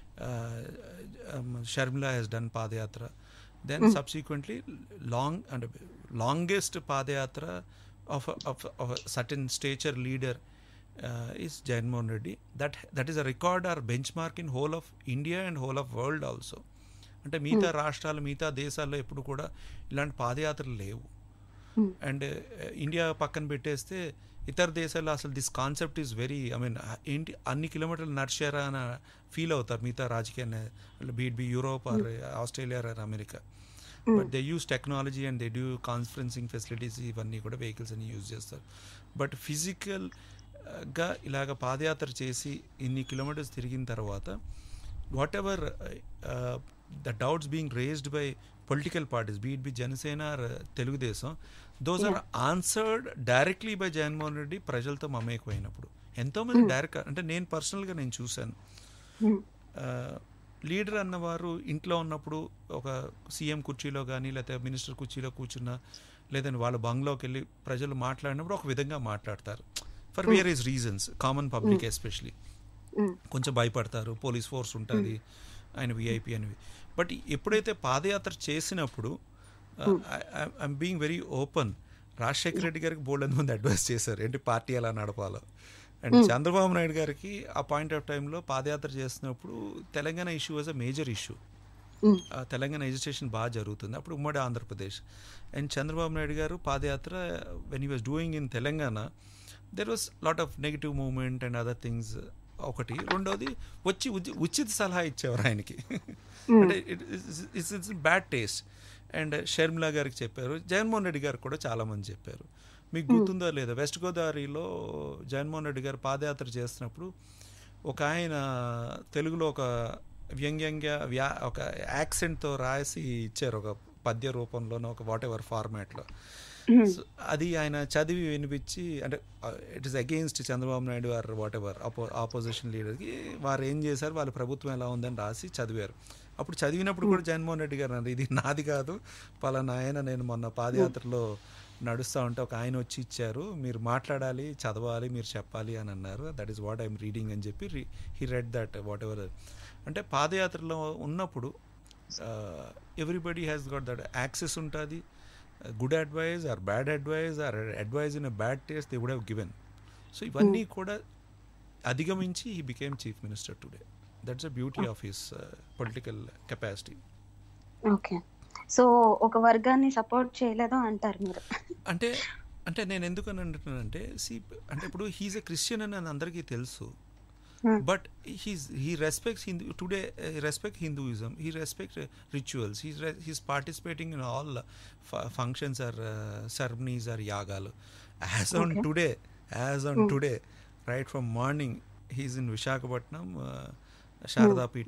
Sharmila has done padayatra then subsequently long అంటే longest padayatra of of certain stature leader is Jaganmohan Reddy that that is a record or benchmark in whole of India and whole of world also అంటే మిగతా రాష్ట్రాలు మిగతా దేశాల్లో ఎప్పుడు కూడా ఇలాంటి పాదయాత్రలు లేవు అండ్ ఇండియా పక్కన పెట్టేస్తే ఇతర దేశాల్లో అసలు this concept is very I mean ఏంటి అన్ని కిలోమీటర్లు నడిచారా అని ఫీల్ అవుతారు మిగతా రాజకీయ be it be Europe or Australia or America but they use technology and they do conferencing facilities ఇవన్నీ కూడా వెహికల్స్ అన్ని యూజ్ చేస్తారు బట్ ఫిజికల్ గా ఇలాగ పాదయాత్ర చేసి ఇన్ని కిలోమీటర్స్ తిరిగిన తర్వాత whatever the doubts being raised by political parties be it be Janasena or Telugu Desam those are answered directly by Jaganmohan Reddy ప్రజలతో మమేకమైనప్పుడు ఎంతోమంది డైరెక్ట్ అంటే నేను పర్సనల్గా నేను చూశాను లీడర్ అన్నవారు ఇంట్లో ఉన్నప్పుడు ఒక సీఎం కుర్చీలో కానీ లేకపోతే మినిస్టర్ కుర్చీలో కూర్చున్నా లేదంటే వాళ్ళ బంగ్లోకి వెళ్ళి ప్రజలు మాట్లాడినప్పుడు ఒక విధంగా మాట్లాడతారు for various reasons common public especially కొంచెం భయపడతారు పోలీస్ ఫోర్స్ ఉంటుంది ఆయన విఐపి అనేవి బట్ ఎప్పుడైతే పాదయాత్ర చేసినప్పుడు I'm being very open Rajasekhara Reddy గారికి బోల్డ్ మంది అడ్వైస్ చేశారు ఏంటి పార్టీ ఎలా నడపాలో అండ్ చంద్రబాబు నాయుడు గారికి ఆ పాయింట్ ఆఫ్ టైంలో పాదయాత్ర చేస్తున్నప్పుడు Telangana issue was a major issue Telangana agitation బాగా జరుగుతుంది అప్పుడు ఉమ్మడి ఆంధ్రప్రదేశ్ అండ్ చంద్రబాబు నాయుడు గారు padayatra when he was doing in Telangana there was lot of negative movement and other things ఒకటి రెండోది వచ్చి ఉచిత సలహా ఇచ్చేవారు ఆయనకి అంటే it's it's bad taste and Sharmila గారికి చెప్పారు జగన్మోహన్ రెడ్డి గారికి కూడా చాలామంది చెప్పారు మీకు గుర్తుందో లేదో వెస్ట్ గోదావరిలో జగన్మోహన్ రెడ్డి గారు పాదయాత్ర చేస్తున్నప్పుడు ఒక ఆయన తెలుగులో ఒక వ్యంగ్యంగా వ్యా ఒక యాక్సెంట్తో రాసి ఇచ్చారు ఒక పద్య రూపంలోనో ఒక వాట్ ఎవర్ ఫార్మాట్లో అది ఆయన చదివి వినిపించి అంటే it is against Chandrababu Naidu or whatever అపో ఆపోజిషన్ లీడర్కి వారు ఏం చేశారు వాళ్ళ ప్రభుత్వం ఎలా ఉందని రాసి చదివారు అప్పుడు చదివినప్పుడు కూడా జగన్మోహన్ రెడ్డి గారు అన్నారు ఇది నాది కాదు పలానా ఆయన నేను మొన్న పాదయాత్రలో నడుస్తూ ఉంటే ఒక ఆయన వచ్చి ఇచ్చారు మీరు మాట్లాడాలి చదవాలి మీరు చెప్పాలి అని అన్నారు that is what I'm reading అని చెప్పి he read that whatever అంటే పాదయాత్రలో ఉన్నప్పుడు everybody has got that access ఉంటుంది good advice or bad advice or advice in a bad taste they would have given so ఇవన్నీ కూడా అధిగమించి he became chief minister today that's a beauty of his political capacity okay so ఒక వర్గాన్ని సపోర్ట్ చేయలేదో అంటారు మీరు అంటే అంటే నేను ఎందుకు అని అంటున్నానంటే సి అంటే ఇప్పుడు హీజ్ ఎ క్రిస్టియన్ అని అందరికీ తెలుసు but he's he respects Hindu today respect Hinduism he respect rituals he he's participating in all functions or ceremonies or యాగాలు as on today as on today right from morning he's in Visakhapatnam Sarada Peetha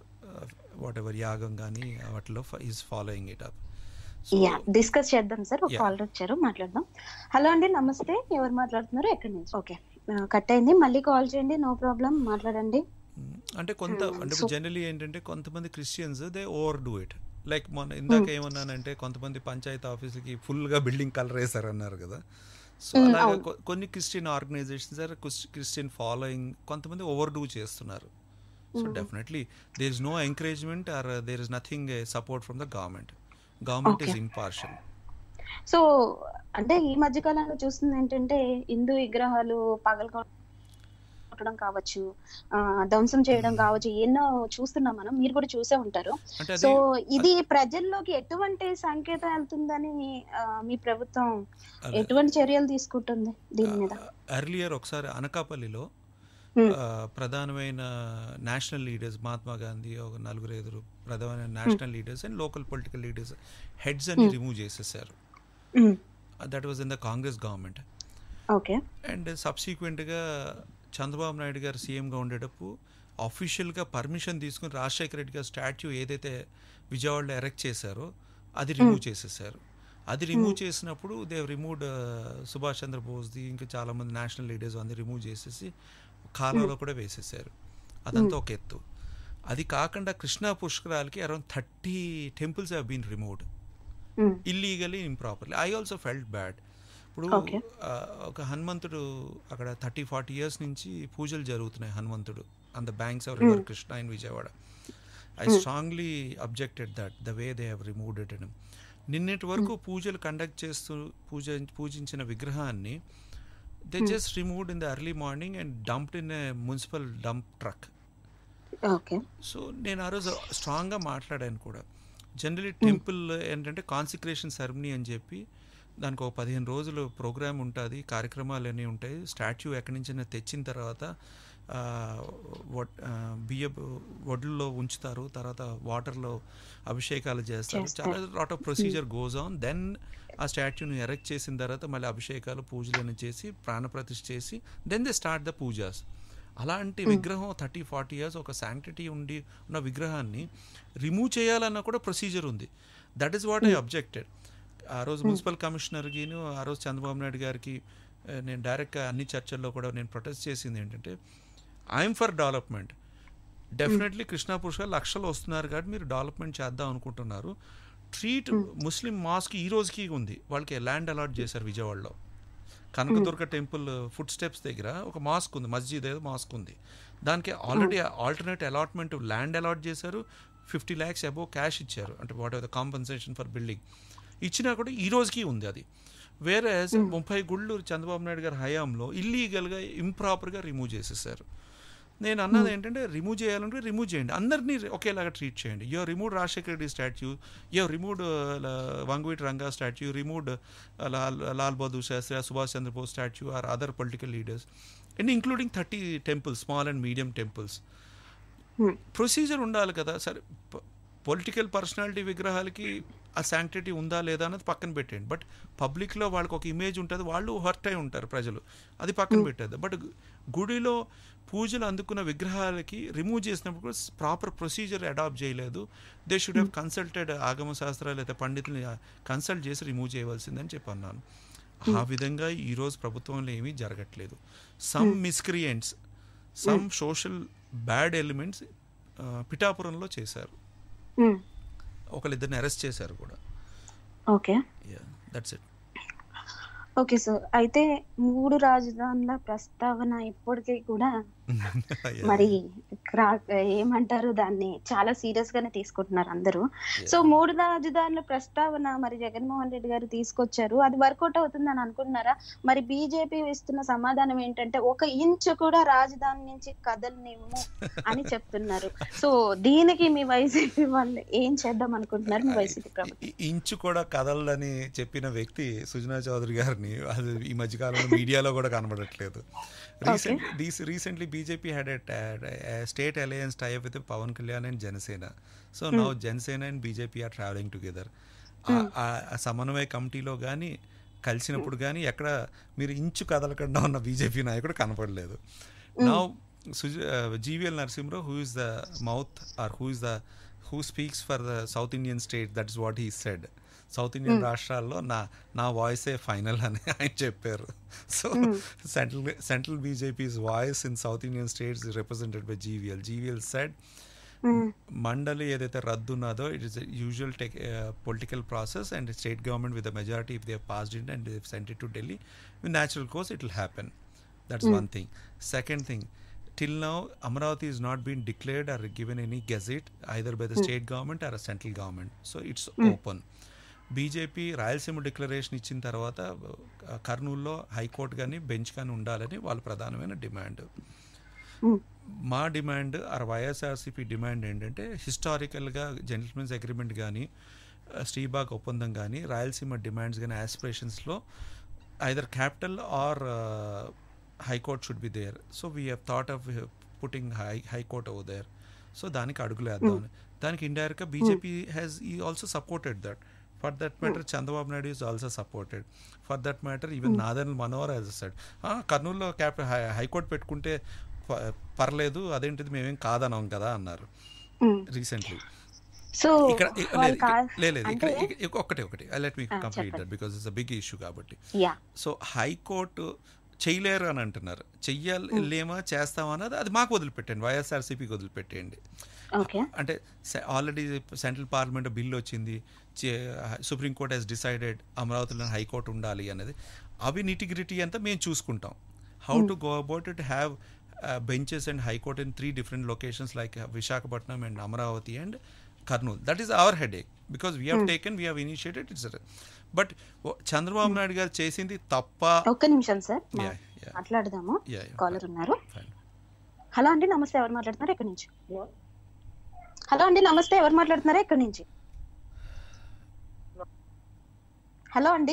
whatever yagam కానీ వాటిలో is following it up yeah discuss చేద్దాం సార్ ఒక కాల్ వచ్చారు మాట్లాడదాం హలో అండి నమస్తే ఎవరు మాట్లాడుతున్నారు ఎక్కడి నుంచి ఓకే కట్ అయింది మళ్ళీ కాల్ చేయండి నో ప్రాబ్లం మాట్లాడండి అంటే కొంత అంటే జనరలీ ఏంటంటే కొంతమంది Christians they overdo it like మొన్న ఇందాక ఏమన్నానంటే కొంతమంది పంచాయతీ ఆఫీస్కి ఫుల్గా బిల్డింగ్ కలర్ వేశారన్నారు కదా సో అలాగే కొన్ని Christian organisations or Christian following కొంతమంది ఓవర్ డూ చేస్తున్నారు so definitely there is no encouragement or there is nothing support from the government government is impartial so అంటే ఈ మధ్య కాలంలో చూస్తుంది ఏంటంటే హిందూ విగ్రహాలు కొట్టడం కావచ్చు ఆ, ధ్వంసం చేయడం కావచ్చు ఎన్నో చూస్తున్నాం మనం మీరు కూడా చూసే ఉంటారు అంటే సో అది ఇది ప్రజల్లోకి ఎటువంటి సంకేతం వెళ్తుందని ఆ, మీ ప్రభుత్వం అదే. ఎటువంటి చర్యలు తీసుకుంటుంది దీని మీద ఎర్లియర్ ఒకసారి అనకాపల్లిలో Hmm. ఆ, ప్రధానమైన నేషనల్ లీడర్స్ మహాత్మా గాంధీ ఒక నలుగురు ఐదుగురు ప్రధానమైన national leaders and local political leaders heads అని రిమూవ్ చేసేసారు um, that was in the Congress government okay and సబ్సీక్వెంట్గా చంద్రబాబు నాయుడు గారు సీఎంగా ఉండేటప్పుడు అఫీషియల్గా పర్మిషన్ తీసుకుని రాజశేఖర రెడ్డి గారు స్టాట్యూ ఏదైతే విజయవాడలో ఎరెక్ట్ చేశారో అది రిమూవ్ చేసేసారు అది రిమూవ్ చేసినప్పుడు దే రిమూవ్డ్ సుభాష్ చంద్రబోస్ది ఇంకా చాలామంది నేషనల్ లీడర్స్ అందరు రిమూవ్ చేసేసి కాలువలో కూడా వేసేసారు అదంతా ఒక ఎత్తు అది కాకుండా కృష్ణా పుష్కరాలకి around thirty temples have been removed um, illegally improperly I also felt bad ఇప్పుడు Okay. ఆ, ఒక హనుమంతుడు అక్కడ థర్టీ ఫార్టీ ఇయర్స్ నుంచి పూజలు జరుగుతున్నాయి హనుమంతుడు on the banks of river Krishna in Vijayawada I strongly objected that the way they have removed it and నిన్నటి వరకు పూజలు కండక్ట్ చేస్తూ పూజ పూజించిన విగ్రహాన్ని they just removed in the early morning and dumped in a municipal dump truck okay so నేను ఆ రోజు స్ట్రాంగ్గా మాట్లాడాను కూడా జనరలీ టెంపుల్ ఏంటంటే కాన్సిక్రేషన్ సెరమనీ అని చెప్పి దానికి ఒక పదిహేను రోజులు ప్రోగ్రామ్ ఉంటుంది కార్యక్రమాలు అన్నీ ఉంటాయి స్టాచ్యూ ఎక్కడి నుంచి తెచ్చిన తర్వాత ఆ, వడ్ ఆ, బియ్య వడ్లలో ఉంచుతారు తర్వాత వాటర్లో అభిషేకాలు చేస్తారు చేస్తారు. చాలా lot of procedure goes on then ఆ స్టాచ్యూని ఎరెక్ట్ చేసిన తర్వాత మళ్ళీ అభిషేకాలు పూజలను చేసి ప్రాణప్రతిష్ఠ చేసి then they start the pujas అలాంటి విగ్రహం థర్టీ ఫార్టీ ఇయర్స్ ఒక శాంక్టిటీ ఉండి ఉన్న విగ్రహాన్ని రిమూవ్ చేయాలన్న కూడా ప్రొసీజర్ ఉంది that is what I objected ఆ రోజు మున్సిపల్ కమిషనర్కిను ఆ రోజు చంద్రబాబు నాయుడు గారికి ఆ, నేను డైరెక్ట్గా అన్ని చర్చల్లో కూడా నేను ప్రొటెస్ట్ చేసింది ఏంటంటే I'm for development definitely Krishna పురుషులు లక్షలు వస్తున్నారు కాబట్టి మీరు డెవలప్మెంట్ చేద్దాం అనుకుంటున్నారు ట్రీట్ ముస్లిం మాస్క్ ఈ రోజుకి ఉంది వాళ్ళకి ల్యాండ్ అలాట్ చేశారు విజయవాడలో కనకదుర్గ టెంపుల్ ఫుడ్ స్టెప్స్ దగ్గర ఒక మాస్క్ ఉంది మస్జిద్ ఏదో మాస్క్ ఉంది దానికి already alternate allotment land allot చేశారు ఫిఫ్టీ ల్యాక్స్ అబోవ్ క్యాష్ ఇచ్చారు అంటే whatever the compensation for building ఇచ్చినా కూడా ఈ రోజుకి ఉంది అది వేరే ముప్పై గుళ్ళు చంద్రబాబు నాయుడు గారి హయాంలో ఇల్లీగల్గా ఇంప్రాపర్గా రిమూవ్ చేసేసారు నేను అన్నది ఏంటంటే రిమూవ్ చేయాలంటే రిమూవ్ చేయండి అందరినీ ఒకేలాగా ట్రీట్ చేయండి you remove Rajasekhara Reddy statue you removed Vangaveeti Ranga statue removed Lal Lal Bahadur Shastri Subhash Chandra Bose statue or other political leaders and including thirty temples small and medium temples Hmm. Procedure ఉండాలి కదా సరే పొలిటికల్ పర్సనాలిటీ విగ్రహాలకి ఆ శాంక్టిటీ ఉందా లేదా అన్నది పక్కన పెట్టండి బట్ పబ్లిక్లో వాళ్ళకి ఒక ఇమేజ్ ఉంటుంది వాళ్ళు హర్ట్ అయి ఉంటారు ప్రజలు అది పక్కన పెట్టేది బట్ గుడిలో పూజలు అందుకున్న విగ్రహాలకి రిమూవ్ చేసినప్పుడు కూడా ప్రాపర్ ప్రొసీజర్ అడాప్ట్ చేయలేదు they should have consulted Agama శాస్త్రాలు లేదా పండితుల్ని కన్సల్ట్ చేసి రిమూవ్ చేయవలసిందని చెప్పి అన్నాను ఆ విధంగా ఈరోజు ప్రభుత్వంలో ఏమీ జరగట్లేదు some miscreants some social bad elements పిఠాపురంలో చేశారు ఉమ్, ఒకళ్ళిద్దరిని అరెస్ట్ చేశారు కూడా okay that's it okay sir అయితే మూడు రాజధానుల ప్రస్తావన ఇప్పటికీ కూడా మరి క్రా- ఏమంటారు దాన్ని చాలా సీరియస్ గానే తీసుకుంటున్నారు అందరూ సో మూడు రాజధానుల ప్రస్తావన మరి జగన్మోహన్ రెడ్డి గారు తీసుకొచ్చారు అది వర్కౌట్ అవుతుందని అనుకుంటున్నారా మరి బీజేపీ ఇస్తున్న సమాధానం ఏంటంటే ఒక ఇంచు కూడా రాజధాని నుంచి కదలనివ్వము అని చెప్తున్నారు సో దీనికి మీ వైసీపీ వాళ్ళు ఏం చేద్దాం అనుకుంటున్నారు మీ వైసీపీ ప్రభుత్వం ఇ- ఇంచు కూడా కదలని చెప్పిన వ్యక్తి సుజనా చౌదరి గారిని అది ఈ మధ్యకాలంలో మీడియాలో కూడా కనబడట్లేదు recent recently BJP had state alliance type with Pawan Kalyan and Janasena so now Janasena and BJP are travelling together ఆ సమన్వయ కమిటీలో కానీ కలిసినప్పుడు కానీ ఎక్కడ మీరు ఇంచు కదలకుండా ఉన్న బీజేపీ నాయకుడు కనపడలేదు now GVL Narasimha Rao who is the mouth or who is the who speaks for the South Indian state that is what he said South Indian రాష్ట్రాల్లో నా నా వాయిసే ఫైనల్ అని ఆయన చెప్పారు so central central BJP's voice in South Indian states represented by GVL GVL said మండలి ఏదైతే రద్దు ఉన్నదో it is usual tech political process and state government with majority if they passed in and sent it to Delhi with natural course it will happen that's one thing second thing till now Amravati is not been declared or given any gazette either by the state government or a central government so it's open BJP Rayalaseema declaration ఇచ్చిన తర్వాత కర్నూలులో హైకోర్టు కానీ బెంచ్ కానీ ఉండాలని వాళ్ళ ప్రధానమైన డిమాండ్ ఉమ్, మా డిమాండ్ ఆర్ వైఎస్ఆర్సీపీ డిమాండ్ ఏంటంటే హిస్టారికల్గా జెంటిల్మెన్స్ అగ్రిమెంట్ కానీ శ్రీబాగ్ ఒప్పందం కానీ రాయలసీమ డిమాండ్స్ కానీ ఆస్పిరేషన్స్లో either capital or high court should be there so we have thought of putting high high court over there so దానికి అడుగులు వేద్దాం దానికి ఇండైరెక్ట్గా బీజేపీ హ్యాస్ ఈ also supported that for that matter Chandrababu Naidu is also supported for that matter even Nadendla Manohar has said కర్నూలులో క్యాప్ హైకోర్టు పెట్టుకుంటే ప- పర్లేదు అదేంటిది మేమేం కాదన్నాం కదా అన్నారు ఉమ్. రీసెంట్లీ సో ఇక్కడ ఇ- వాళ్ళు లేదు, కా- ఇక్కడ- లేదు లేదు, ఇక్కడ అంటే ఇక- ఇక ఒకటే ఒకటి లెట్ మీ ఆ, కంప్లీట్ చెప్పండి. That because it's a big issue కాబట్టి యా సో హైకోర్టు చేయలేరు అని అంటున్నారు చెయ్యాలి లేమా చేస్తామా అన్నది అది మాకు వదిలిపెట్టండి వైఎస్ఆర్సీపీకి వదిలిపెట్టేయండి ఓకే అంటే ఆల్రెడీ సెంట్రల్ పార్లమెంట్ బిల్ వచ్చింది సుప్రీంకోర్ట్ హెస్ డిసైడెడ్ అమరావతిలో హైకోర్టు ఉండాలి అనేది అవి నిటిగ్రిటీ అంతా మేము చూసుకుంటాం how to go about it have benches and high court in three different locations like Visakhapatnam and Amaravati and Kurnool that is our headache because we have taken we have initiated it's but Chandrababu Naidu garu చేసింది తప్ప ఒక్క నిమిషం సార్ మా- Yeah, yeah. మాట్లాడదాము Yeah, yeah. కాలర్ ఉన్నారు Fine. హలో అండి నమస్తే ఎవరు మాట్లాడుతున్నారు ఎక్కడి నుంచి హలో అండి నమస్తే ఎవరు మాట్లాడుతున్నారా ఎక్కడి నుంచి హలో అండి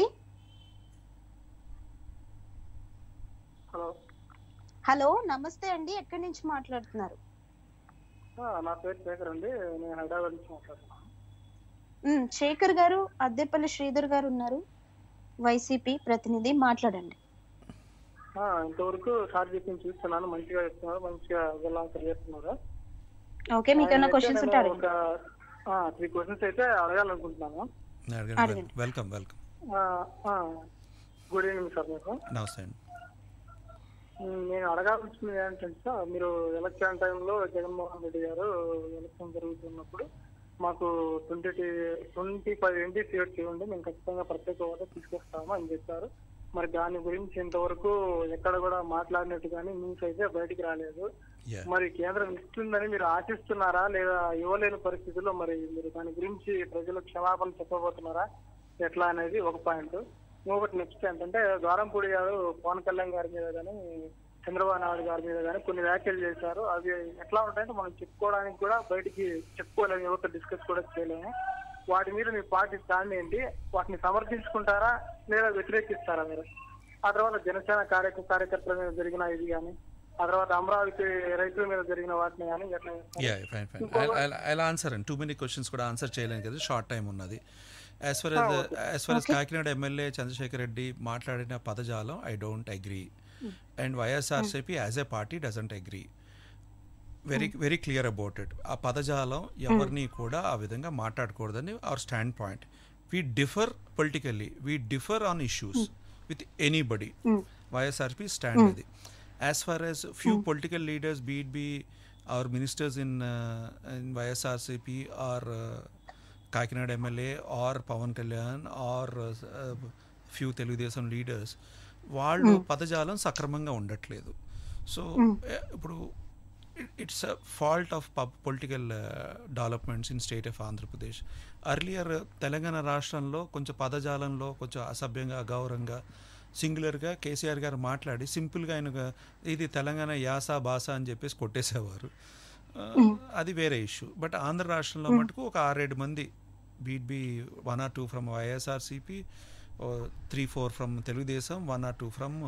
హలో హలో నమస్తే అండి ఎక్కడి నుంచి మాట్లాడుతున్నారు ఆ, నా పేరు శేఖర్ అండి నేను హైదరాబాద్ నుంచి మాట్లాడుతున్నాను ఉమ్, శేఖర్ గారు అద్దెపల్లి శ్రీధర్ గారు ఉన్నారు వైసీపీ ప్రతినిధి మాట్లాడండి ఆ, ఇంతవరకు సార్ చెప్పింది చూస్తున్నాను మంచిగా చెప్తున్నారు మంచిగా వెల్ ఆన్సర్ చేస్తున్నారు ఓకే మీకు ఏమైనా అయితే క్వశ్చన్స్ ఉంటే నేను అడగండి ఒక త్రీ క్వశ్చన్స్ అయితే అడగాలనుకుంటున్నాను అడగండి. అడగండి. Welcome welcome good evening sir మీకు నమస్తే అండి ఉమ్, నేను అడగాల్సింది ఏంటంటే సార్ మీరు ఎలక్షన్ టైంలో జగన్మోహన్ రెడ్డి గారు ఎలక్షన్ జరుగుతున్నప్పుడు మాకు twenty twenty five MP seats ఇవ్వండి మేము ఖచ్చితంగా ప్రత్యేక హోదా తీసుకొస్తాము అని చెప్పారు మరి దాని గురించి ఇంతవరకు ఎక్కడ కూడా మాట్లాడినట్టు కానీ న్యూస్ అయితే బయటికి రాలేదు యా మరి కేంద్రం ఇస్తుందని మీరు ఆశిస్తున్నారా లేదా ఇవ్వలేని పరిస్థితుల్లో మరి మీరు దాని గురించి ప్రజలకు క్షమాపణ చెప్పబోతున్నారా ఎట్లా అనేది ఒక పాయింట్ ఇంకొకటి నెక్స్ట్ ఏంటంటే ద్వారంపూడి గారు పవన్ కళ్యాణ్ గారి మీద కానీ చంద్రబాబు నాయుడు గారి మీద కానీ కొన్ని వ్యాఖ్యలు చేశారు అవి ఎట్లా ఉంటాయంటే మనం చెప్పుకోవడానికి కూడా బయటికి చెప్పుకోలేము ఎవరితో డిస్కస్ కూడా చేయలేము వాటి మీద మీ పార్టీ స్టాండ్ ఏంటి వాటిని సమర్థించుకుంటారా లేదా వ్యతిరేకిస్తారా మీరు ఆ తర్వాత జనసేన కార్యక కార్యకర్తల మీద జరిగిన ఇది కానీ ఆ తర్వాత అమరావతి రైతుల మీద జరిగిన వాటిని కానీ ఎట్లా చేస్తారు? Yeah fine fine I answer and too many questions కూడా ఆన్సర్ చేయలేను కదా షార్ట్ టైం ఉన్నది as far as as far as Kakinada MLA Chandrasekhar Reddy మాట్లాడిన పదజాలం I don't agree and YSRCP as a party doesn't agree very very clear about it ఆ పదజాలం ఎవరిని కూడా ఆ విధంగా మాట్లాడకూడదని our stand point we differ politically we differ on issues with anybody YSRP stand అది as far as few political leaders be it by our ministers in in YSRCP or Kakinada MLA or Pawan Kalyan or few Telugu Desam leaders వాళ్ళు పదజాలం సక్రమంగా ఉండట్లేదు సో ఇప్పుడు it's a fault of political developments in state of Andhra Pradesh earlier Telangana రాష్ట్రంలో కొంచెం పదజాలంలో కొంచెం అసభ్యంగా అగౌరవంగా సింగులర్గా కేసీఆర్ గారు మాట్లాడి సింపుల్గా ఆయన ఇది తెలంగాణ యాస భాష అని చెప్పేసి కొట్టేసేవారు ఆ, అది వేరే ఇష్యూ బట్ ఆంధ్ర రాష్ట్రంలో మటుకు ఒక ఆరేడు మంది be it by one or two from YSRCP three four from Telugu Desam one or two from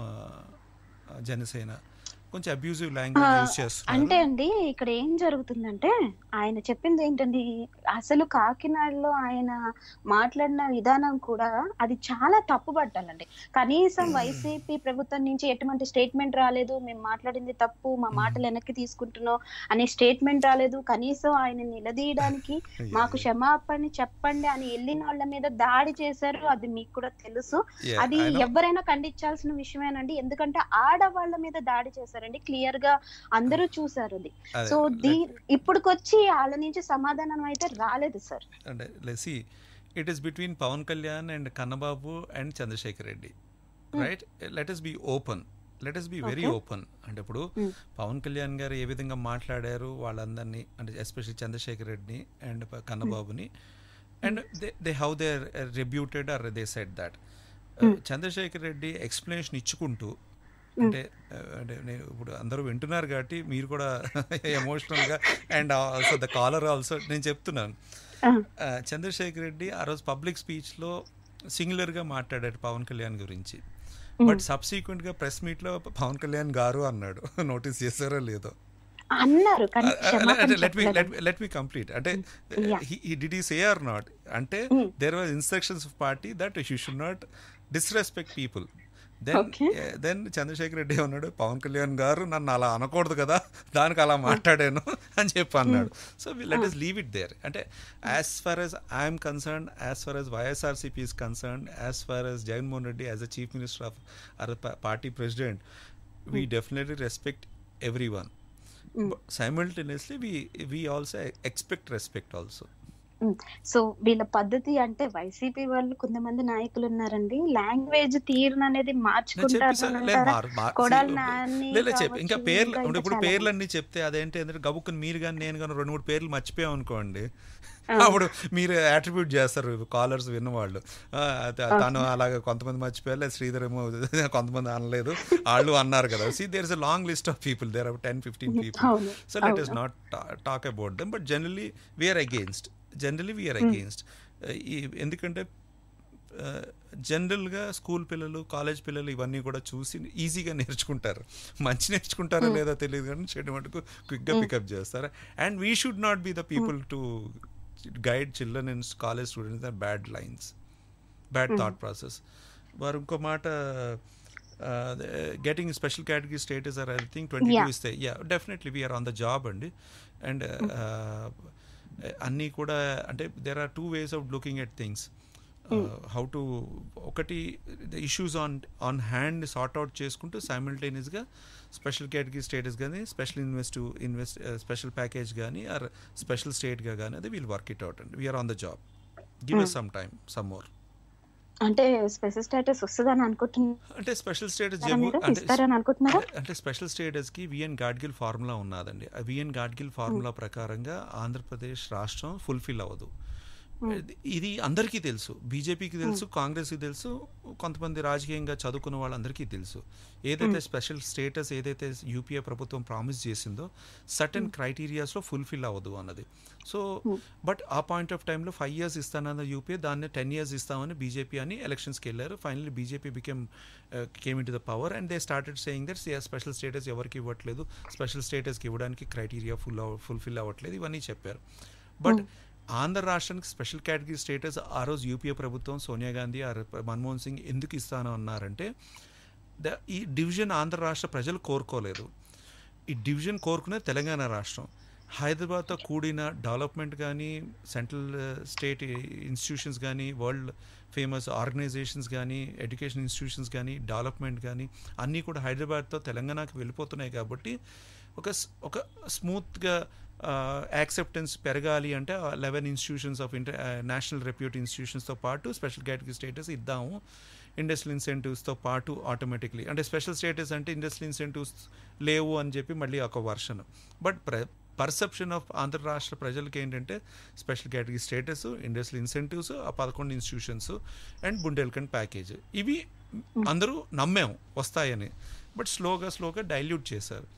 Janasena కొంచెం అబ్యూజివ్ లాంగ్వేజ్ యూజ్ అంటే చేస్తున్నారు అండి ఇక్కడ ఏం జరుగుతుందంటే ఆయన చెప్పింది ఏంటండి అసలు కాకినాడలో ఆయన మాట్లాడిన విధానం కూడా అది చాలా తప్పు పట్టాలండి కనీసం వైసీపీ ప్రభుత్వం నుంచి ఎటువంటి స్టేట్మెంట్ రాలేదు మేము మాట్లాడింది తప్పు మా మాటలు వెనక్కి తీసుకుంటున్నాం అనే స్టేట్మెంట్ రాలేదు కనీసం ఆయన నిలదీయడానికి మాకు క్షమాపణ చెప్పండి అని వెళ్ళిన వాళ్ళ మీద దాడి చేశారు అది మీకు కూడా తెలుసు Yeah, అది I know. ఎవరైనా ఖండించాల్సిన విషయమేనండి ఎందుకంటే ఆడవాళ్ళ మీద దాడి చేశారండి క్లియర్ గా అందరూ చూసారు అది అదే, సో let- దీ ఇప్పుడుకొచ్చి వాళ్ళ నుంచి సమాధానం అయితే రాలేదు సార్ అంటే లెసి it is between Pawan Kalyan and Kannababu and Chandrasekhar Reddy right let us be open let us be very Okay. Open అంటే ఇప్పుడు Hmm. పవన్ కళ్యాణ్ గారు ఏ విధంగా మాట్లాడారు వాళ్ళందరినీ అంటే ఎస్పెషల్లీ చంద్రశేఖర్ రెడ్డిని అండ్ కన్నబాబుని and they they how they rebutted or they set that Chandrasekhar Reddy explanation ఇచ్చుకుంటూ అంటే ఆ, అంటే నేను ఇప్పుడు అందరూ వింటున్నారు కాబట్టి మీరు కూడా ఎమోషనల్గా and also the caller also నేను చెప్తున్నాను ఆ, ఆ, చంద్రశేఖర్ రెడ్డి ఆ రోజు పబ్లిక్ స్పీచ్లో సింగులర్గా మాట్లాడాడు పవన్ కళ్యాణ్ గురించి బట్ సబ్సీక్వెంట్గా ప్రెస్ మీట్లో పవన్ కళ్యాణ్ గారు అన్నాడు నోటీస్ చేశారో లేదో అన్నారు కానీ క్షమాపణ లెట్ మీ చెప్పలేదు. లెట్ మీ కంప్లీట్ అంటే Yeah. Did he say or not అంటే there was instructions of party that you should not disrespect people then Okay. Then Chandrasekhar Reddy ఉన్నాడు పవన్ కళ్యాణ్ గారు నన్ను అలా అనకూడదు కదా దానికి అలా మాట్లాడాను అని చెప్పి అన్నాడు so let us leave it there అంటే as far as I'm concerned as far as YSRCP is concerned as far as Jaganmohan Reddy as a chief minister of our party president we definitely respect every one simultaneously we we also expect respect also um. So వీళ్ళ పద్ధతి అంటే వైసీపీ వాళ్ళు కొంతమంది నాయకులు ఉన్నారండి లాంగ్వేజ్ తీరును అనేది నేను మార్చుకుంటారు చెప్పేసా- అని లేదు, అంటారా? మారు- మారు- కొడాలి see, నాని లేదు, లేదు, చెప్పు. ఇంకా కావచ్చు, పేర్లు ఇంకా ఇప్పుడు ఇప్పుడు చాలా పేర్లన్నీ చెప్తే అదేంటి అంటే గబుక్కుని మీరు కానీ నేను కానీ రెండు మూడు పేర్లు మర్చిపోయాం అనుకోండి అప్పుడు మీరు అట్రిబ్యూట్ చేస్తారు కాలర్స్ విన్నవాళ్ళు ఆ, త- తను అలాగే కొంతమంది మర్చిపోయారు లేదు శ్రీధర్ ఏమో కొంతమంది అనలేదు వాళ్ళు అన్నారు కదా see there is a long list of people there are ten fifteen people అవును, so let us not talk about them but generally we are against generally we are against ఈ ఎందుకంటే జనరల్గా స్కూల్ పిల్లలు కాలేజ్ పిల్లలు ఇవన్నీ కూడా చూసి ఈజీగా నేర్చుకుంటారు మంచి నేర్చుకుంటారో లేదో తెలియదు కానీ చెడు మటుకు క్విక్గా పికప్ చేస్తారు and we should not be the people to guide children and college students the bad lines bad thought process వారు ఇంకో మాట getting special category status or I think twenty Yeah. Two ఇస్తే yeah definitely we are on the job అండి అండ్ అన్నీ కూడా అంటే there are two ways of looking at things how to ఒకటి the issues on on hand sort out చేసుకుంటూ సైమిల్టేనియస్గా స్పెషల్ కేటగిరీ స్టేటస్ కానీ special invest invest special package కానీ ఆర్ స్పెషల్ స్టేట్గా కానీ అది వీల్ వర్క్ ఇట్ అవుట్ అండి we are on the job give us some time some more అంటే స్పెషల్ స్టేటస్ వస్తుందని అనుకుంటున్నారా అంటే స్పెషల్ స్టేటస్ జమ్మూ మీరు అంటే ఇస్తారని అనుకుంటున్నారా అంటే- అంటే స్పెషల్ స్టేటస్కి విఎన్ గాడ్గిల్ ఫార్ములా ఉన్నదండి ఆ విఎన్ గాడ్గిల్ ఫార్ములా ప్రకారంగా ఆంధ్రప్రదేశ్ రాష్ట్రం ఫుల్ఫిల్ అవ్వదు ఇది- ఇది అందరికీ తెలుసు బీజేపీకి తెలుసు కాంగ్రెస్కి తెలుసు కొంతమంది రాజకీయంగా చదువుకున్న వాళ్ళందరికీ తెలుసు ఏదైతే స్పెషల్ స్టేటస్ ఏదైతే యూపీఏ ప్రభుత్వం ప్రామిస్ చేసిందో సర్టన్ క్రైటీరియాస్లో ఫుల్ఫిల్ అవ్వదు అన్నది సో బట్ ఆ పాయింట్ ఆఫ్ టైంలో ఫైవ్ ఇయర్స్ ఇస్తానన్న యూపీఏ దాన్ని టెన్ ఇయర్స్ ఇస్తామని బీజేపీ అని ఎలక్షన్స్కి వెళ్ళారు finally BJP became came in to the power and they started saying that special status ఎవరికి ఇవ్వట్లేదు స్పెషల్ స్టేటస్కి ఇవ్వడానికి క్రైటీరియా ఫుల్ ఫుల్ఫిల్ అవ్వట్లేదు ఇవన్నీ చెప్పారు బట్ ఆంధ్ర రాష్ట్రానికి స్పెషల్ కేటగిరీ స్టేటస్ ఆ రోజు యూపీఏ ప్రభుత్వం సోనియా గాంధీ ఆర్ మన్మోహన్ సింగ్ ఎందుకు ఇస్తాను అన్నారంటే ద ఈ డివిజన్ ఆంధ్ర రాష్ట్ర ప్రజలు కోరుకోలేదు ఈ డివిజన్ కోరుకునే తెలంగాణ రాష్ట్రం హైదరాబాద్తో కూడిన డెవలప్మెంట్ కానీ సెంట్రల్ స్టేట్ ఇన్స్టిట్యూషన్స్ కానీ వరల్డ్ ఫేమస్ ఆర్గనైజేషన్స్ కానీ ఎడ్యుకేషన్ ఇన్స్టిట్యూషన్స్ కానీ డెవలప్మెంట్ కానీ అన్నీ కూడా హైదరాబాద్తో తెలంగాణకి వెళ్ళిపోతున్నాయి కాబట్టి ఒక స్- ఒక స్మూత్గా యాక్సెప్టెన్స్ పెరగాలి అంటే eleven institutions of international repute ఇన్స్టిట్యూషన్స్తో పాటు స్పెషల్ కేటగిరీ స్టేటస్ ఇద్దాము ఇండస్ట్రియల్ ఇన్సెంటివ్స్తో పాటు ఆటోమేటిక్లీ అంటే స్పెషల్ స్టేటస్ అంటే ఇండస్ట్రియల్ ఇన్సెంటివ్స్ లేవు అని చెప్పి మళ్ళీ ఒక వర్షన్ బట్ ప్ర పర్సెప్షన్ ఆఫ్ ఆంధ్ర రాష్ట్ర ప్రజలకి ఏంటంటే special category status industrial incentives ఆ పదకొండు ఇన్స్టిట్యూషన్స్ అండ్ బుండెల్కండ్ ప్యాకేజ్ ఇవి అందరూ నమ్మాము వస్తాయని బట్ స్లోగా స్లోగా డైల్యూట్ చేశారు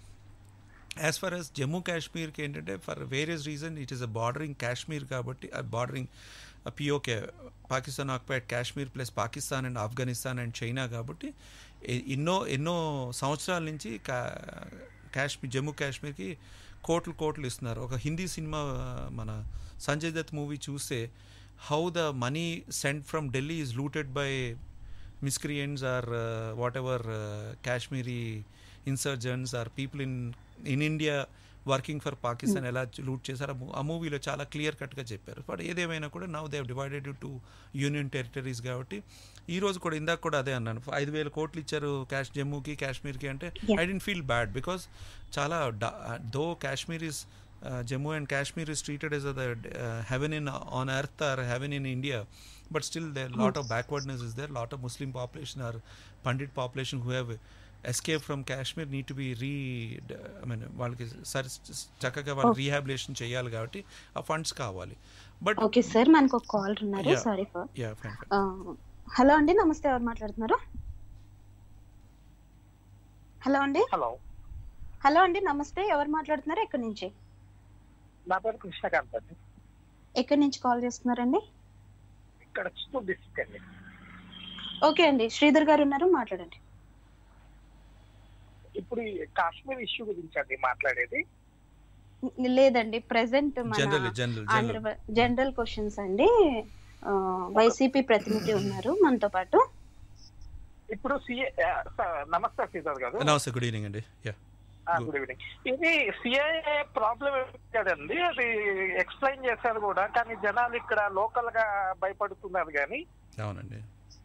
యాజ్ ఫర్ యాజ్ జమ్మూ కాశ్మీర్కి ఏంటంటే for various reason it is a bordering Kashmir కాబట్టి ఆ bordering PoK Pakistan occupied Kashmir plus Pakistan and Afghanistan and China కాబట్టి ఎ- ఎన్నో ఎన్నో సంవత్సరాల నుంచి కా- కాశ్మీర్ జమ్మూ కాశ్మీర్కి కోట్లు కోట్లు ఇస్తున్నారు ఒక హిందీ సినిమా మన సంజయ్ దత్ మూవీ చూస్తే how the money sent from Delhi is looted by miscreants or uh, whatever uh, Kashmiri insurgents or people in in India working for Pakistan ఎలా లూట్ చేశారు ఆ మూ- ఆ మూవీలో చాలా క్లియర్ కట్గా చెప్పారు బట్ ఏదేమైనా కూడా now they divided to union territories కాబట్టి ఈ రోజు కూడా ఇందాక కూడా అదే అన్నాను ఐదు వేల కోట్లు ఇచ్చారు కాష్ జమ్మూకి కాశ్మీర్కి అంటే I didn't feel bad because చాలా though Kashmir is Jammu and Kashmir is treated as the heaven in on earth or heaven in India but still there lot of backwardness is there lot of muslim population or pandit population who have escaped from kashmir need to be re i mean వాళ్ళకి సరి చక్కగా వాళ్ళు రీహాబిలేషన్ చేయాలి కాబట్టి ఆ ఫండ్స్ కావాలి బట్ ఓకే సార్ మనకు ఒక కాల్ ఉన్నారు Yeah. Sorry for yeah fine fine hello అండి నమస్తే ఎవరు మాట్లాడుతున్నారు హలో అండి హలో హలో అండి నమస్తే ఎవరు మాట్లాడుతున్నారు ఎక్కడి నుంచి నా పేరు కృష్ణకాంత్ అండి ఎక్కడి నుంచి కాల్ చేస్తున్నారండి ఇక్కడ చిత్తూరు డిస్ట్రిక్ట్ అండి ఓకే అండి శ్రీధర్ గారు ఉన్నారు మాట్లాడండి ఇప్పుడు ఈ కాశ్మీర్ ఇష్యూ గురించి అండి మాట్లాడేది లేదండి ప్రెసెంట్ మన general general general Andhra general questions అండి ఆ, వైసీపీ ప్రతినిధి ఉన్నారు మనతో పాటు ఇప్పుడు సిఏ నమస్తే శ్రీధర్ గారు నమస్తే గుడ్ ఈవినింగ్ అండి యా గుడ్ ఈవినింగ్ ఇది సిఐఏ ప్రాబ్లం కదండి అది ఎక్స్ప్లెయిన్ చేశారు కూడా కానీ జనాలు ఇక్కడ లోకల్ గా భయపడుతున్నారు కానీ అవునండి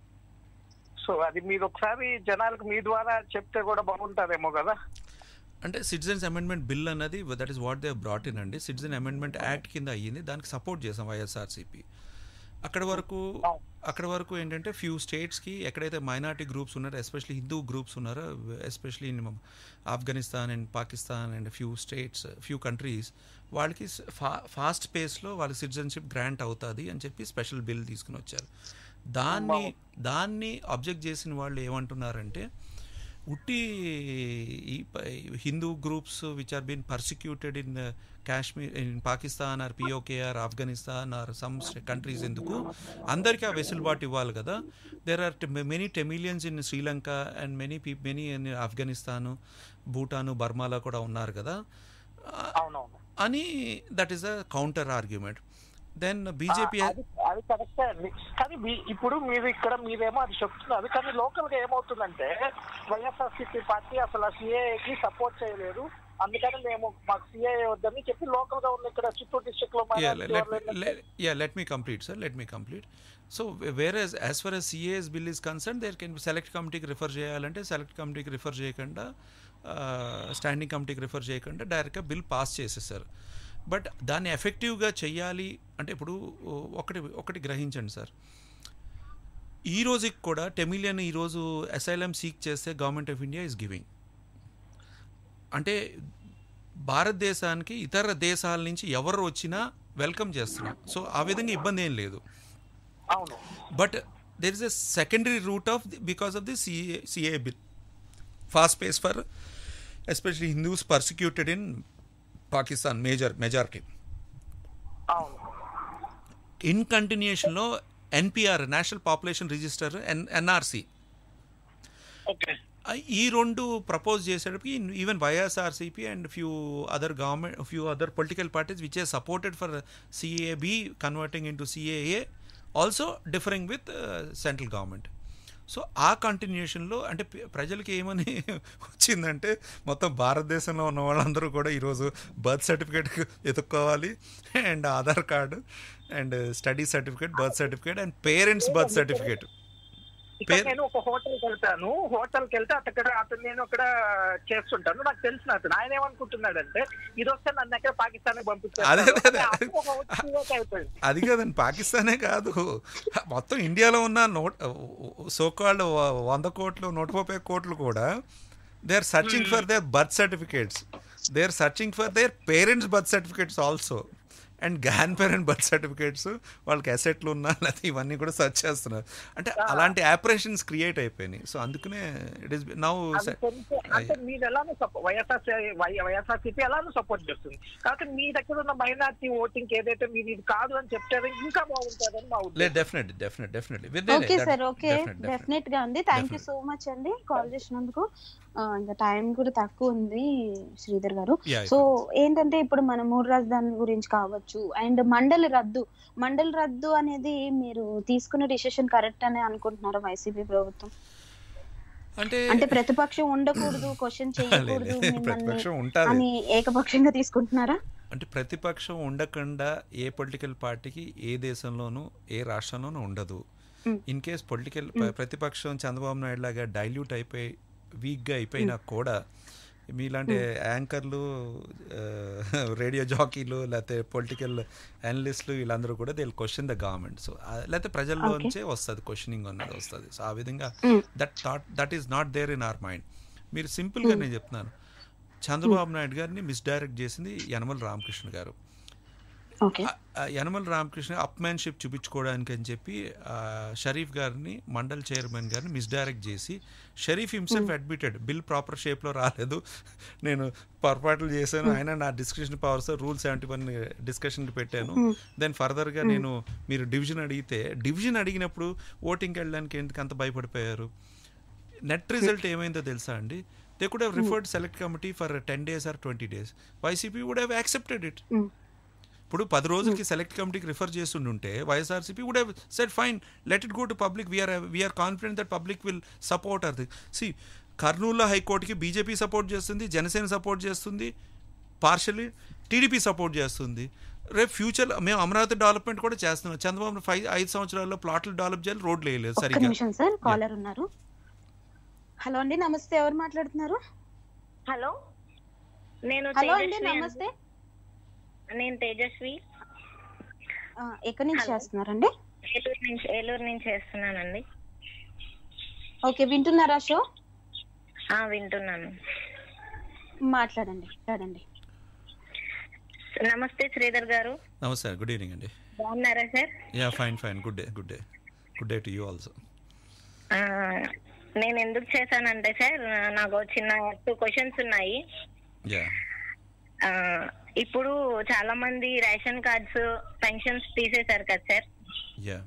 సో అది మీరు ఒకసారి జనాలకు మీ ద్వారా చెప్తే కూడా బాగుంటారేమో కదా అంటే సిటిజన్స్ అమెండ్మెంట్ బిల్ అన్నది that is what they brought in అండి సిటిజన్ అమెండ్మెంట్ యాక్ట్ కింద అయ్యింది దానికి సపోర్ట్ చేసాం వైఎస్ఆర్సీపీ అక్కడ వరకు అక్కడ వరకు ఏంటంటే ఫ్యూ స్టేట్స్కి ఎక్కడైతే మైనారిటీ గ్రూప్స్ ఉన్నారో ఎస్పెషలీ హిందూ గ్రూప్స్ ఉన్నారో especially in Afghanistan and Pakistan and few states few countries వాళ్ళకి ఫా ఫాస్ట్ పేస్లో వాళ్ళకి సిటిజన్షిప్ గ్రాంట్ అవుతుంది అని చెప్పి స్పెషల్ బిల్ తీసుకుని వచ్చారు దాన్ని దాన్ని అబ్జెక్ట్ చేసిన వాళ్ళు ఏమంటున్నారంటే ఉట్టి ఈ ప- Hindu groups which are been persecuted in Kashmir in Pakistan or PoK or Afghanistan or some countries ఎందుకు అందరికీ ఆ వెసులుబాటు ఇవ్వాలి కదా there are many Tamilians in Sri Lanka and many పీ మెనీ ఇన్ ఆఫ్ఘనిస్తాను భూటాను బర్మాలో కూడా ఉన్నారు కదా అవునవును అని that is a counter argument then BJP అది అది కరెక్టే అండి కానీ మీ- ఇప్పుడు మీరు ఇక్కడ మీరేమో అది చెప్తున్నారు కానీ లోకల్ గా ఏమవుతుందంటే వైఎస్ఆర్సీపీ పార్టీ అసలు సిఏకి సపోర్ట్ చేయలేదు అందుకని మేము మాకు సిఏ వద్దని చెప్పి లోకల్ గా ఉన్న ఇక్కడ చిత్తూరు డిస్ట్రిక్ట్ లో yeah minority let, వాళ్ళు let, let, yeah let me complete sir let me complete so whereas as far as CA's bill is concerned there can be select committeeకి రిఫర్ చేయాలంటే సెలెక్ట్ కమిటీకి రిఫర్ చేయకుండా స్టాండింగ్ కమిటీకి రిఫర్ చేయకుండా డైరెక్ట్గా బిల్ పాస్ చేసేసారు బట్ దాన్ని ఎఫెక్టివ్గా చెయ్యాలి అంటే ఇప్పుడు ఒకటి ఒకటి గ్రహించండి సార్ ఈ రోజుకి కూడా టెమిలియన్ ఈరోజు అసైలం సీక్ చేస్తే government of India is giving అంటే భారతదేశానికి ఇతర దేశాల నుంచి ఎవరు వచ్చినా వెల్కమ్ చేస్తున్నాం సో ఆ విధంగా ఇబ్బంది ఏం లేదు అవును but there is a secondary route off because of the CA CA bill fast pace for especially Hindus persecuted in Pakistan major majority అవును ఇన్ కంటిన్యూషన్లో NPR national population register N NRC okay ఈ రెండు ప్రపోజ్ చేసేటప్పటికి even YSRCP and few other government few other political parties which a supported for CAB converting into CAA also differing with central government so ఆ కంటిన్యూషన్లో అంటే ప్ర- ప్రజలకి ఏమని వచ్చిందంటే మొత్తం భారతదేశంలో ఉన్న వాళ్ళందరూ కూడా ఈరోజు బర్త్ సర్టిఫికేట్ ఎత్తుక్కోవాలి and Aadhaar card and study certificate birth certificate and parents birth certificate ఇక్కడ పేరు- నేను ఒక హోటల్కి వెళ్తాను హోటల్కి వెళ్తే అక్కడ అతను నేను అక్కడ చేస్తుంటాను నాకు తెలిసిన అతను ఆయన ఏమనుకుంటున్నాడంటే ఇది వస్తే నన్ను ఎక్కడ పాకిస్తాన్ పంపించారు అదే, అదే, అదే. అప్పుడు ఒక వచ్చి అయిపోయింది అది కాదండి పాకిస్తానే కాదు మొత్తం ఇండియాలో ఉన్న నోట్ సోకాళ్ళు వంద కోట్లు నూట ముప్పై కోట్లు కూడా they are searching for their birth certificates they are searching for their parents birth certificates also and grandparent birth certificates వాళ్ళకి అసెట్లు ఉన్నా లేకపోతే ఇవన్నీ కూడా సెర్చ్ చేస్తున్నారు అంటే అలాంటి ఆపరేషన్స్ క్రియేట్ అయిపోయినాయి సో అందుకనే ఇట్ ఈస్ నౌ అది తెలిసే- అంటే మీరు ఎలానో సపో- వైఎస్ఆర్ వైఎస్ఆర్సీపీ ఎలానో సపోర్ట్ చేస్తుంది కాబట్టి మీ దగ్గర ఉన్న మైనార్టీ ఓటింగ్ ఏదైతే మీరు ఇది కాదు అని చెప్తే అది ఇంకా బాగుంటుందని మా లే ఉద్దేశం definite definite definitely okay sir okay definite గా ఉంది థ్యాంక్ యూ సో మచ్ అండి కాల్ చేసినందుకు ఆ, ఇంకా టైం కూడా తక్కువ ఉంది శ్రీధర్ గారు Yeah, సో ఏంటంటే ఇప్పుడు మన మూడు రాజధానుల గురించి కావచ్చు అండ్ మండలి రద్దు మండలి రద్దు అనేది మీరు తీసుకున్న డిసిషన్ కరెక్ట్ అని అనుకుంటున్నారా వైసీపీ ప్రభుత్వం అంటే అంటే ప్రతిపక్షం ఉండకూడదు క్వశ్చన్ చేయకూడదు లేదు, మిమ్మల్ని ప్రతిపక్షం ఉంటుంది అని ఏకపక్షంగా తీసుకుంటున్నారా అంటే ప్రతిపక్షం ఉండకుండా ఏ పొలిటికల్ పార్టీకి ఏ దేశంలోనూ ఏ రాష్ట్రంలోనూ ఉండదు Mm. ఇన్ కేస్ పొలిటికల్ ప్రతిపక్షం చంద్రబాబు నాయుడు లాగా డైల్యూట్ అయిపోయి వీక్గా అయిపోయినా కూడా మీలాంటి యాంకర్లు రేడియో జాకీలు లేకపోతే పొలిటికల్ అనలిస్టులు వీళ్ళందరూ కూడా they question the government so లేకపోతే ప్రజల్లోంచే వస్తుంది క్వశ్చనింగ్ అన్నది వస్తుంది సో ఆ విధంగా Mm. That thought that is not there in our mind మీరు సింపుల్గా నేను చెప్తున్నాను చంద్రబాబు నాయుడు గారిని మిస్డైరెక్ట్ చేసింది యనమల రామకృష్ణ గారు ఓకే ఆ- ఆ యనమల రామకృష్ణ అప్మ్యాన్షిప్ చూపించుకోవడానికి అని చెప్పి ఆ, షరీఫ్ గారిని మండల్ చైర్మన్ గారిని మిస్డైరెక్ట్ చేసి Shareef himself admitted bill proper షేప్లో రాలేదు నేను పొరపాట్లు చేశాను ఆయన నా discussion powers rule seventy one డిస్కషన్కి పెట్టాను దెన్ ఫర్దర్గా నేను మీరు డివిజన్ అడిగితే డివిజన్ అడిగినప్పుడు ఓటింగ్కి వెళ్ళడానికి ఎందుకు అంత భయపడిపోయారు నెట్ రిజల్ట్ ఏమైందో తెలుసా అండి they could have referred select committee for ten days or twenty days YCP would have accepted it ఇప్పుడు పది రోజులకి సెలెక్ట్ కమిటీకి రిఫర్ చేస్తుంటే YSRCP would have set fine let it go to public we are we are confident that public will support అర్ సి కర్నూలులో హైకోర్టుకి బీజేపీ సపోర్ట్ చేస్తుంది జనసేన సపోర్ట్ చేస్తుంది పార్షల్లీ టీడీపీ సపోర్ట్ చేస్తుంది రేపు ఫ్యూచర్ మేము అమరావతి డెవలప్మెంట్ కూడా చేస్తున్నాం చంద్రబాబు ఫైవ్ ఐదు సంవత్సరాల్లో ప్లాట్లు డెవలప్ చేయాలి రోడ్లు వేయలేదు ఒక్క సరిగ్గా నిమిషం సార్ కాలర్ ఉన్నారు హలో అండి నమస్తే ఎవరు మాట్లాడుతున్నారు హలో నేను హలో అండి తేజస్వి అండి. నమస్తే నేను తేజస్వి ఆ, ఎక్కడి నుంచి చేస్తున్నారండి ఏలూరు నుంచి ఏలూరు నుంచి చేస్తున్నానండి ఓకే వింటున్నారా షో ఆ వింటున్నాను మాట్లాడండి మాట్లాడండి నమస్తే శ్రీధర్ గారు నమస్తే గుడ్ ఈవినింగ్ అండి బాగున్నారా sir yeah fine fine good day good day good day to you also ఆ, నేను ఎందుకు చేశానంటే సార్ నాకు చిన్న టూ క్వశ్చన్స్ ఉన్నాయి యా ఆ, ఇప్పుడు చాలా మంది రేషన్ కార్డ్స్ పెన్షన్స్ తీసేశారు కదా సార్ యా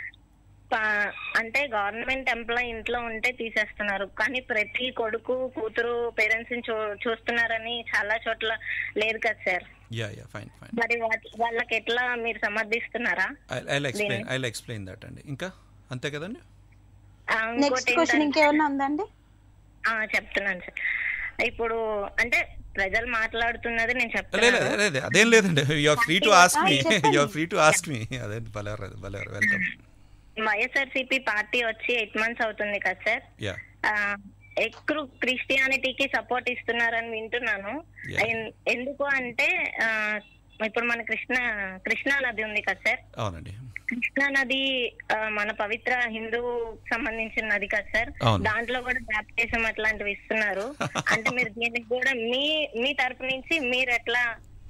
ప- అంటే గవర్నమెంట్ ఎంప్లాయ్ ఇంట్లో ఉంటే తీసేస్తున్నారు కానీ ప్రతి కొడుకు కూతురు పేరెంట్స్ ని చూ చూస్తున్నారని చాలా చోట్ల లేదు కదా sir yeah yeah fine fine మరి వాటి- వాళ్ళకి ఎట్లా మీరు సమర్థిస్తున్నారా I explain I explain that అండి ఇంకా అంతే కదండి ఆ, నెక్స్ట్ ఇంకోటి క్వశ్చన్ ఏంటంటే- ఇంకేమన్నా ఉందండి ఆ, చెప్తున్నాను సార్ ఇప్పుడు అంటే ప్రజలు మాట్లాడుతున్నది నేను లేదు చెప్తున్నాను లేదు అదేం లేదండి you are free to ask me చెప్పండి. You are free to ask me అదే భలేవారు భలేవారు వెల్కమ్ వైఎస్ఆర్సీపీ పార్టీ వచ్చి ఎయిట్ మంత్స్ అవుతుంది కదా సార్ యా ఆ, ఎక్కువ క్రిస్టియానిటీకి సపోర్ట్ ఇస్తున్నారని వింటున్నాను Yeah. ఎన్- ఎందుకు అంటే ఆ, ఇప్పుడు మన కృష్ణ కృష్ణా నది ఉంది కదా సార్ అవునండి కృష్ణా నది ఆ, మన పవిత్ర హిందూ సంబంధించిన నది కదా సార్ అవును. దాంట్లో కూడా బ్యాప్టిజం అట్లాంటివి ఇస్తున్నారు అంటే మీరు దీనికి కూడా మీ మీ తరపు నుంచి మీరు ఎట్లా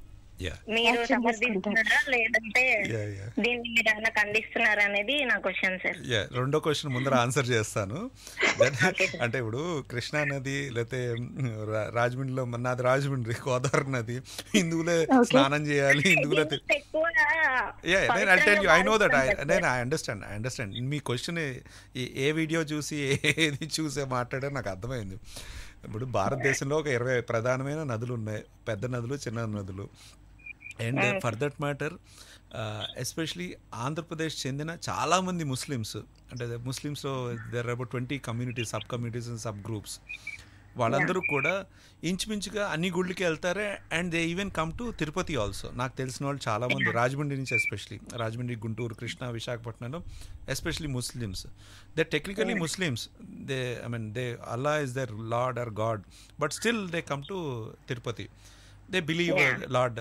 యా మీరు Action సమర్థిస్తున్నారా లేదంటే యా యా దీన్ని మీరు ఏమైనా ఖండిస్తున్నారా అనేది నా క్వశ్చన్ సార్ యా రెండో క్వశ్చన్ ముందర ఆన్సర్ చేస్తాను Then, అంటే ఇప్పుడు కృష్ణా నది లేకపోతే రా- రాజమండ్రిలో మన- నాది రాజమండ్రి గోదావరి నది హిందువులే స్నానం చేయాలి హిందువులే తి- ఎక్కువ యా నేను I tell you I know that I పవిత్రంగా నేను ఐ అండర్స్టాండ్ ఐ అండర్స్టాండ్ మీ క్వశ్చన్ ఏ వీడియో చూసి ఏది చూసే మాట్లాడారో నాకు అర్థమైంది ఇప్పుడు భారతదేశంలో ఒక ఇరవై ప్రధానమైన నదులు ఉన్నాయి పెద్ద నదులు చిన్న నదులు and for that matter especially Andhra Pradesh చెందిన చాలామంది ముస్లిమ్స్ అంటే ముస్లిమ్స్లో their about twenty communities sub communities and sub groups వాళ్ళందరూ కూడా ఇంచుమించుగా అన్ని గుళ్ళకి వెళ్తారే and they even come to Tirupati also నాకు తెలిసిన వాళ్ళు చాలా మంది రాజమండ్రి నుంచి ఎస్పెషలీ రాజమండ్రి గుంటూరు కృష్ణా విశాఖపట్నంలో especially Muslims they technically Muslims they I mean they Allah is their lord or god but still they come to Tirupati they believe lord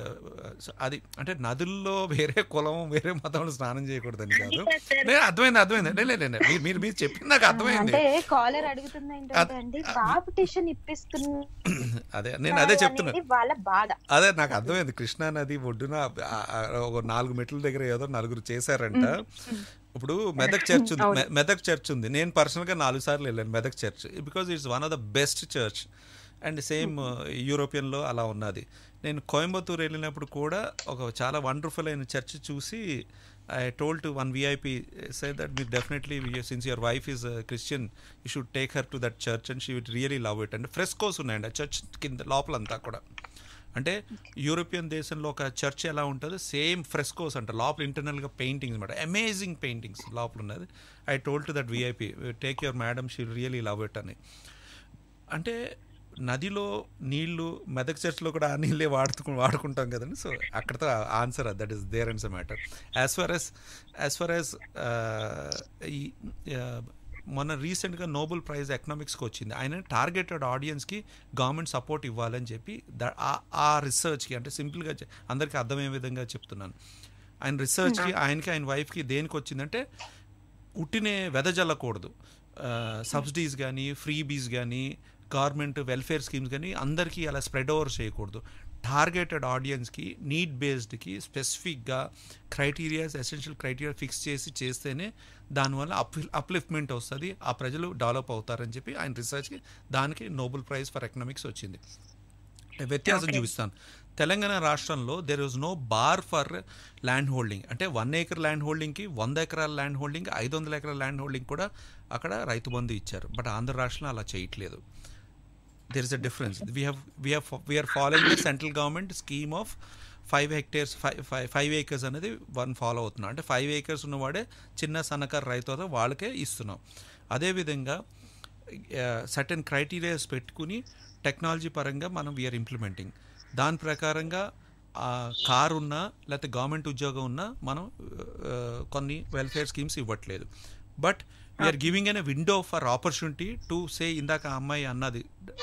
అది అంటే నదుల్లో వేరే కులం వేరే మతంలో స్నానం చేయకూడదని కాదు నేను అర్థమైంది అర్థమైంది లే, లే, లే, లే. మీరు- మీరు మీరు చెప్పింది నాకు అర్థమైంది అంటే కాలర్ అడుగుతుంది ఏంటంటే అండి బాప్టిషన్ ఇప్పిస్తున్న అదే నేను అదే చెప్తున్నా అనేది వాళ్ళ బాధ అదే నాకు అర్థమైంది కృష్ణా నది ఒడ్డున ఆ- ఆ ఒక నాలుగు మెట్ల దగ్గర ఏదో నలుగురు చేశారంట ఇప్పుడు మెదక్ చర్చ్ ఉంది మె- మెదక్ చర్చ్ ఉంది నేను పర్సనల్గా నాలుగు సార్లు వెళ్ళాను Medak church because it's one of the best church and same యూరోపియన్లో అలా ఉన్నది నేను కోయంబత్తూర్ వెళ్ళినప్పుడు కూడా ఒక చాలా వండర్ఫుల్ అయిన చర్చ్ చూసి I told to one VIP say that మీరు definitely since your wife is Christian you should take her to that church and she would really love it and frescoes ఉన్నాయండి ఆ చర్చ్ కింద లోపలంతా కూడా అంటే యూరోపియన్ దేశంలో ఒక చర్చ్ ఎలా ఉంటుందో సేమ్ ఫ్రెస్కోస్ అంట లోపల ఇంటర్నల్గా పెయింటింగ్స్ అనమాట అమేజింగ్ పెయింటింగ్స్ లోపల ఉన్నది I told to that VIP take your madam she really love it అని అంటే నదిలో నీళ్లు మెదక్ చర్చ్లో కూడా ఆ నీళ్ళే వాడుతు వాడుకుంటాం కదండి సో అక్కడతో answer that is there ends matter as far as as far as ఈ ఆ, మొన్న రీసెంట్గా నోబెల్ ప్రైజ్ ఎకనామిక్స్కి వచ్చింది ఆయన టార్గెటెడ్ ఆడియన్స్కి గవర్నమెంట్ సపోర్ట్ ఇవ్వాలని చెప్పి ద ఆ- ఆ రీసెర్చ్కి అంటే సింపుల్గా చె- అందరికీ అర్థమయ్యే విధంగా చెప్తున్నాను ఆయన రీసెర్చ్కి ఆయనకి ఆయన వైఫ్కి దేనికి వచ్చిందంటే ఉట్టినే వెదజల్లకూడదు సబ్సిడీస్ కానీ ఫ్రీ బీస్ కానీ గవర్నమెంట్ వెల్ఫేర్ స్కీమ్స్ కానీ అందరికీ అలా స్ప్రెడ్ ఓవర్ చేయకూడదు టార్గెటెడ్ ఆడియన్స్కి నీడ్ బేస్డ్కి స్పెసిఫిక్గా క్రైటీరియాస్ ఎసెన్షియల్ క్రైటీరియా ఫిక్స్ చేసి చేస్తేనే దానివల్ల అప్ అప్లిఫ్ట్మెంట్ వస్తుంది ఆ ప్రజలు డెవలప్ అవుతారని చెప్పి ఆయన రీసెర్చ్కి దానికి నోబెల్ ప్రైజ్ ఫర్ ఎకనామిక్స్ వచ్చింది వ్యత్యాసం చూపిస్తాను తెలంగాణ రాష్ట్రంలో there is no bar for land holding అంటే వన్ ఏకర్ ల్యాండ్ హోల్డింగ్కి వంద ఎకరాల ల్యాండ్ హోల్డింగ్ ఐదు వందల ఎకరాల ల్యాండ్ హోల్డింగ్ కూడా అక్కడ రైతు బంధు ఇచ్చారు బట్ ఆంధ్ర రాష్ట్రంలో అలా చేయట్లేదు there is a difference we have we have we are following the central government scheme of five hectares five five five acres అనేది వన్ ఫాలో అవుతున్నాం అంటే ఫైవ్ ఏకర్స్ ఉన్నవాడే చిన్న సన్నకారు రైతు అయితే వాళ్ళకే ఇస్తున్నాం అదేవిధంగా సర్టెన్ క్రైటీరియాస్ పెట్టుకుని టెక్నాలజీ పరంగా మనం వీఆర్ ఇంప్లిమెంటింగ్ దాని ప్రకారంగా కార్ ఉన్నా లేకపోతే గవర్నమెంట్ ఉద్యోగం ఉన్నా మనం ఆ, కొన్ని వెల్ఫేర్ స్కీమ్స్ ఇవ్వట్లేదు but we are giving an window for opportunity to say ఇందాక ఆ అమ్మాయి అన్నది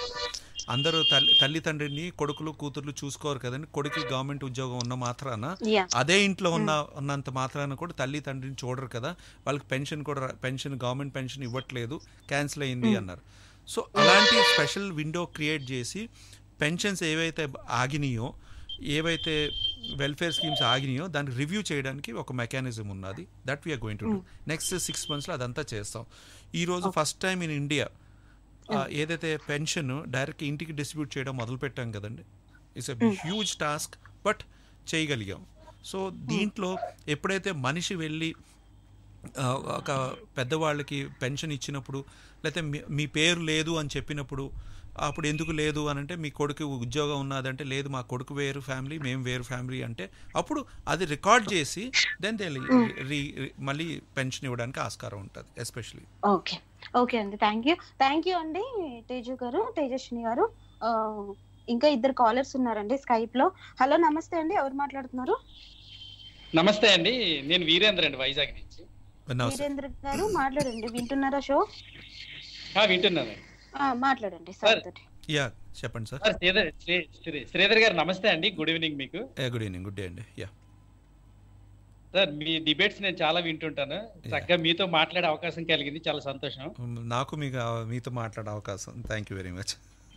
అందరూ తల్లి తల్లిదండ్రిని కొడుకులు కూతుర్లు చూసుకోరు కదండి కొడుకు గవర్నమెంట్ ఉద్యోగం ఉన్న మాత్రాన Yeah. అదే ఇంట్లో ఉన్న ఉన్నంత మాత్రాన కూడా తల్లి తండ్రిని చూడరు కదా వాళ్ళకి పెన్షన్ కూడా రా- పెన్షన్ గవర్నమెంట్ పెన్షన్ ఇవ్వట్లేదు క్యాన్సిల్ అయింది అన్నారు సో అలాంటి స్పెషల్ విండో క్రియేట్ చేసి పెన్షన్స్ ఏవైతే ఆగినాయో ఏవైతే వెల్ఫేర్ స్కీమ్స్ ఆగినాయో దాన్ని రివ్యూ చేయడానికి ఒక మెకానిజం ఉన్నది that we are going to do next six మంత్స్లో అదంతా చేస్తాం ఈరోజు ఫస్ట్ టైం ఇన్ ఇండియా ఏదైతే పెన్షన్ డైరెక్ట్ ఇంటికి డిస్ట్రిబ్యూట్ చేయడం మొదలు పెట్టాం కదండి it's a huge task but చేయగలిగాం సో దీంట్లో ఎప్పుడైతే మనిషి వెళ్ళి ఆ, ఒక పెద్దవాళ్ళకి పెన్షన్ ఇచ్చినప్పుడు లేకపోతే మీ- మీ పేరు లేదు అని చెప్పినప్పుడు అప్పుడు ఎందుకు లేదు అని అంటే మీ కొడుకు ఉద్యోగం ఉన్నదంటే లేదు మా కొడుకు వేరు ఫ్యామిలీ మేము వేరు ఫ్యామిలీ అంటే అప్పుడు అది రికార్డ్ చేసి దెన్ దే రీ మళ్ళీ పెన్షన్ ఇవ్వడానికి ఆస్కారం ఉంటుంది ఎస్పెషలీ ఓకే ఓకే అండి థ్యాంక్ యూ థ్యాంక్ యూ అండి తేజు గారు తేజస్విని గారు ఆ, ఇంకా ఇద్దరు కాలర్స్ ఉన్నారండి స్కైప్ లో హలో నమస్తే అండి ఎవరు మాట్లాడుతున్నారు నమస్తే అండి నేను వీరేంద్ర అండి వైజాగ్ నుంచి నమస్తే వీరేంద్ర గారు మాట్లాడండి వింటున్నారా షో ఆ, వింటున్నానండి ఆ, మాట్లాడండి సార్ తోటి యా చెప్పండి సార్ సార్ శ్రీధర్ శ్రీ- శ్రీ- శ్రీధర్ గారు నమస్తే అండి గుడ్ ఈవినింగ్ మీకు గుడ్ ఈవినింగ్ గుడ్ డే అండి యా సార్ మీ డిబేట్స్ నేను చాలా వింటుంటాను చక్కగా మీతో మాట్లాడే అవకాశం కలిగింది చాలా సంతోషం నాకు మీకు ఆ- మీతో మాట్లాడే అవకాశం థ్యాంక్ యూ వెరీ మచ్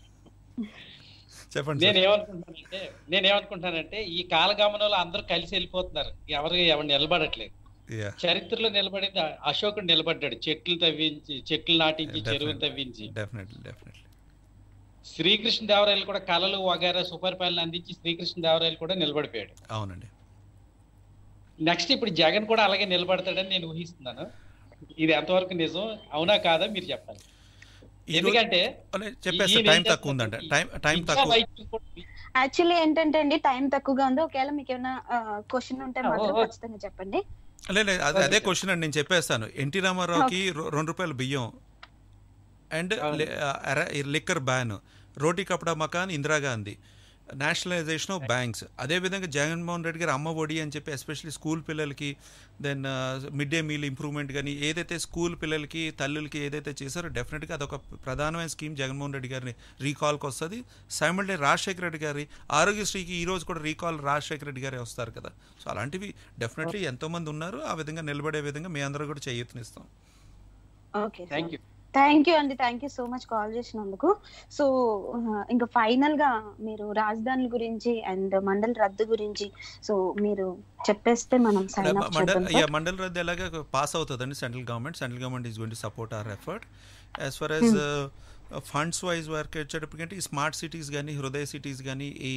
చెప్పండి నేను సార్ ఏమనుకుంటానంటే నేను ఏమనుకుంటానంటే ఈ కాలగమనంలో అందరూ కలిసి వెళ్ళిపోతున్నారు ఎవరు ఎవరు నిలబడట్లేదు యా చరిత్రలో నిలబడింది ఆ- అశోకుడు నిలబడ్డాడు చెట్లు తవ్వించి చెట్లు నాటించి చెరువులు Definitely. తవ్వించి డెఫినెట్లీ డెఫినెట్లీ శ్రీకృష్ణ దేవరాయలు కూడా కళలు వగైరా సుపరిపాలన అందించి శ్రీకృష్ణ దేవరాయలు కూడా నిలబడిపోయాడు అవునండి నెక్స్ట్ ఇప్పుడు జగన్ కూడా అలాగే నిలబడతాడని నేను ఊహిస్తున్నాను ఇది ఎంతవరకు నిజం అవునా కాదా మీరు చెప్పాలి ఈ రోజు- ఎందుకంటే అనే చెప్పేస్తా ఈయన టైం ఏం తక్కువ ఉందంట చేస్తాడంటే టైం టైం విద్యా తక్కువ వైద్యం కూడా- యాక్చువల్లీ ఏంటంటే అండి టైం తక్కువగా ఉంది ఒకవేళ మీకు ఏమైనా క్వశ్చన్ ఉంటే ఓ, మాత్రం ఓ. ఖచ్చితంగా చెప్పండి లే లే, అదే అదే క్వశ్చన్ అండి నేను చెప్పేస్తాను ఎన్టీ రామారావుకి రొ- రెండు రూపాయలు బియ్యం అండ్ లిక్కర్ బ్యాన్ రోటీ కపడా మకాన్ ఇందిరాగాంధీ నేషనలైజేషన్ ఆఫ్ బ్యాంక్స్ అదేవిధంగా జగన్మోహన్ రెడ్డి గారు అమ్మ ఒడి అని చెప్పి ఎస్పెషల్లీ స్కూల్ పిల్లలకి then mid day meal improvement కానీ ఏదైతే స్కూల్ పిల్లలకి తల్లులకి ఏదైతే చేశారో డెఫినెట్గా అదొక ప్రధానమైన స్కీమ్ జగన్మోహన్ రెడ్డి గారిని రీకాల్కి వస్తుంది సైమల్డే రాజశేఖర రెడ్డి గారి ఆరోగ్యశ్రీకి ఈ రోజు కూడా రీకాల్ రాజశేఖర రెడ్డి గారే వస్తారు కదా సో అలాంటివి డెఫినెట్లీ ఎంతోమంది ఉన్నారు ఆ విధంగా నిలబడే విధంగా మీ అందరూ కూడా చేయూతనిస్తాం okay thank you thank you అండి thank you so much call చేసినందుకు సో ఇంకా ఫైనల్ గా మీరు రాజధానుల గురించి అండ్ మండలి రద్దు గురించి సో మీరు చెప్పేస్తే మనం సైన్ అప్ మండల్ చేద్దాం యా సార్. మండల్ రద్దు ఎలాగ పాస్ అవుతుందండి central government central government is going to support our effort as far as funds wise work వచ్చేటప్పటికంటే ఈ స్మార్ట్ సిటీస్ కానీ హృదయ సిటీస్ కానీ ఈ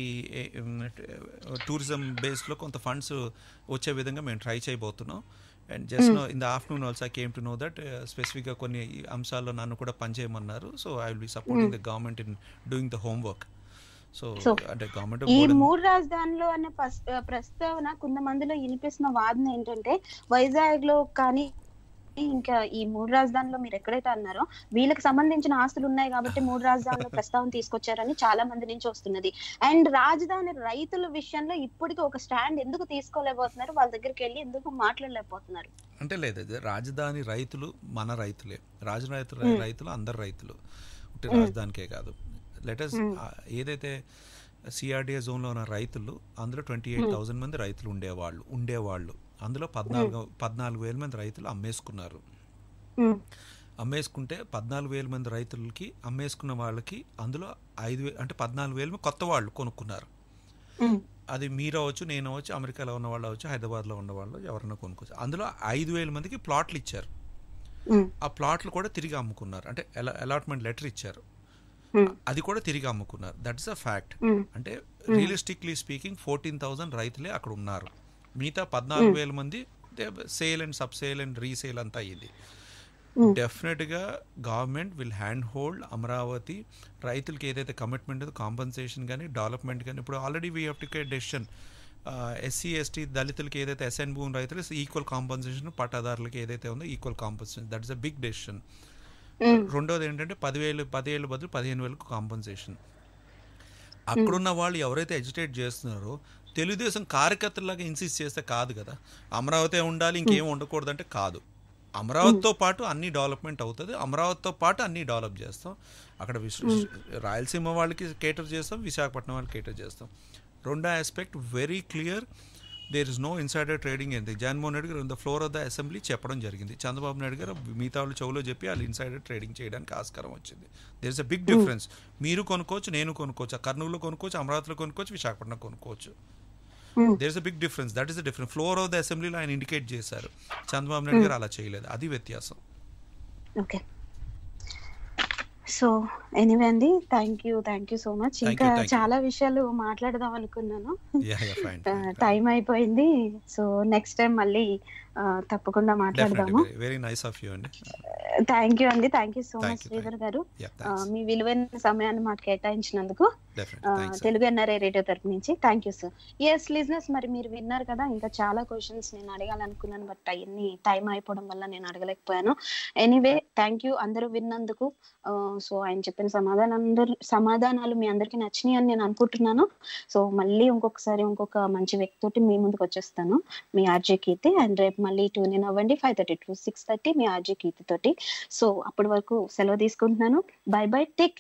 టూరిజం బేస్లో కొంత ఫండ్స్ వచ్చే విధంగా మేము ట్రై చేయబోతున్నాం and just now in the afternoon also I came to know that స్పెసిఫిక్గా కొన్ని అంశాల్లో నన్ను కూడా పనిచేయమన్నారు so I will be supporting the government in doing the homework so So, అంటే గవర్నమెంట్ ఈ మూడు రాజధానులు అనే పస్- ప్రస్తావన కొంతమందిలో వినిపిస్తున్న వాదన ఏంటంటే వైజాగ్ లో కానీ ఇంకా ఈ మూడు రాజధానులు మీరు ఎక్కడైతే అన్నారో వీళ్ళకి సంబంధించిన ఆస్తులు ఉన్నాయి కాబట్టి మూడు రాజధానుల ప్రస్తావన తీసుకొచ్చారని చాలా మంది నుంచి వస్తున్నది అండ్ రాజధాని రైతుల విషయంలో ఇప్పటికీ ఒక స్టాండ్ ఎందుకు తీసుకోలేకపోతున్నారు వాళ్ళ దగ్గరికి వెళ్ళి ఎందుకు మాట్లాడలేకపోతున్నారు అంటే లేదు ఇది రాజధాని రైతులు మన రైతులే రాజధాని రైతులు అందరు రైతులు ఉట్టి రాజధానికే కాదు లెటర్స్ ఏదైతే సిఆర్డిఏ జోన్లో ఉన్న రైతులు అందులో ట్వంటీ ఎయిట్ థౌసండ్ మంది రైతులు ఉండేవాళ్ళు ఉండేవాళ్ళు అందులో పద్నాలుగు పద్నాలుగు వేల మంది రైతులు అమ్మేసుకున్నారు ఉమ్, అమ్మేసుకుంటే పద్నాలుగు వేల మంది రైతులకి అమ్మేసుకున్న వాళ్ళకి అందులో ఐదు వే అంటే పద్నాలుగు వేల మంది కొత్త వాళ్ళు కొనుక్కున్నారు ఉమ్, అది మీరు అవ్వచ్చు నేను అవ్వచ్చు అమెరికాలో ఉన్న వాళ్ళు అవ్వచ్చు హైదరాబాద్లో ఉన్న వాళ్ళు ఎవరైనా కొనుక్కోవచ్చు అందులో ఐదు వేల మందికి ప్లాట్లు ఇచ్చారు ఉమ్, ఆ ప్లాట్లు కూడా తిరిగి అమ్ముకున్నారు అంటే అలాట్మెంట్ లెటర్ ఇచ్చారు ఉమ్, అది కూడా తిరిగి అమ్ముకున్నారు దట్స్ అ ఫ్యాక్ట్ ఉమ్, అంటే రియలిస్టిక్లీ స్పీకింగ్ ఫోర్టీన్ థౌసండ్ రైతులే అక్కడ ఉన్నారు మిగతా పద్నాలుగు వేల మంది sale and sub sale and resale అంతా అయ్యింది ఉమ్, డెఫినెట్గా government will hand hold Amaravati రైతులకి ఏదైతే కమిట్మెంట్ ఉందో కాంపన్సేషన్ కానీ డెవలప్మెంట్ కానీ ఇప్పుడు already we have to cater decision SC ST దళితులకి ఏదైతే ఎస్ఎన్ భూమి రైతులు ఈక్వల్ కాంపన్సేషన్ పట్టాదారులకి ఏదైతే ఉందో equal compensation that is a big decision um, రెండోది ఏంటంటే పదివేలు పదివేలు బదులు పదిహేను వేలకు కాంపన్సేషన్ అక్కడున్న వాళ్ళు ఎవరైతే ఎడ్యుకేట్ చేస్తున్నారో తెలుగుదేశం కార్యకర్తలాగా ఇన్సిస్ట్ చేస్తే కాదు కదా అమరావతి ఉండాలి ఇంకేం ఉండకూడదంటే కాదు అమరావతితో పాటు అన్ని డెవలప్మెంట్ అవుతుంది అమరావతితో పాటు అన్ని డెవలప్ చేస్తాం అక్కడ విశ్- రాయలసీమ వాళ్ళకి కేటర్ చేస్తాం విశాఖపట్నం వాళ్ళకి కేటర్ చేస్తాం రెండో aspect very clear there is no insider trading ఏంటి జగన్మోహన్ రెడ్డి గారు the floor of the assembly చెప్పడం జరిగింది చంద్రబాబు నాయుడు గారు మిగతా వాళ్ళు చెవులో చెప్పి వాళ్ళు ఇన్సైడర్ ట్రేడింగ్ చేయడానికి ఆస్కారం వచ్చింది there is a big difference మీరు కొనుక్కోవచ్చు నేను కొనుక్కోవచ్చు ఆ కర్నూలులో కొనుక్కోవచ్చు అమరావతిలో కొనుక్కోవచ్చు విశాఖపట్నం కొనుక్కోవచ్చు um. There is a big difference that is the difference floor of the అసెంబ్లీలో ఆయన ఇండికేట్ చేశారు చంద్రబాబు నాయుడు గారు అలా చేయలేదు అది వ్యత్యాసం ఓకే సో ఎనీవే అండి thank you thank you so much Thank you, ఇంకా thank you. చాలా విషయాలు మాట్లాడదాం అనుకున్నాను యా యా ఫైన్ టైం అయిపోయింది సో నెక్స్ట్ టైం మళ్ళీ ఆ, తప్పకుండా మాట్లాడదాము వెరీ నైస్ ఆఫ్ యూ అండి థ్యాంక్ యూ అండి thank you so Thank much you, Sridhar గారు యా ఆ, థ్యాంక్స్ మీ విలువైన సమయాన్ని మాకు కేటాయించినందుకు డెఫినెట్ ఆ, థ్యాంక్స్ తెలుగు ఎన్ఆర్ఐ రేడియో తరపు నుంచి థ్యాంక్ యూ సార్ ఎస్ లిజినెస్ మరి మీరు విన్నారు కదా ఇంకా చాలా క్వశ్చన్స్ నేను అడగాలనుకున్నాను బట్ అవన్నీ టైం అయిపోవడం వల్ల నేను అడగలేకపోయాను ఎనీవే థ్యాంక్ యూ అందరూ విన్నందుకు సో ఆయన చెప్పిన సమాధానం అందరు సమాధానాలు మీ అందరికీ నచ్చినాయి అని నేను అనుకుంటున్నాను సో మళ్ళీ ఇంకొకసారి ఇంకొక మంచి వ్యక్తితోటి మీ ముందుకు వచ్చేస్తాను మీ ఆర్జే కీర్తి అండ్ రేపు మళ్ళీ ట్యూన్ ఇన్ అవ్వండి five thirty to six thirty మీ ఆర్జే కీర్తి తోటి సో అప్పటి వరకు సెలవు తీసుకుంటున్నాను బై బై టేక్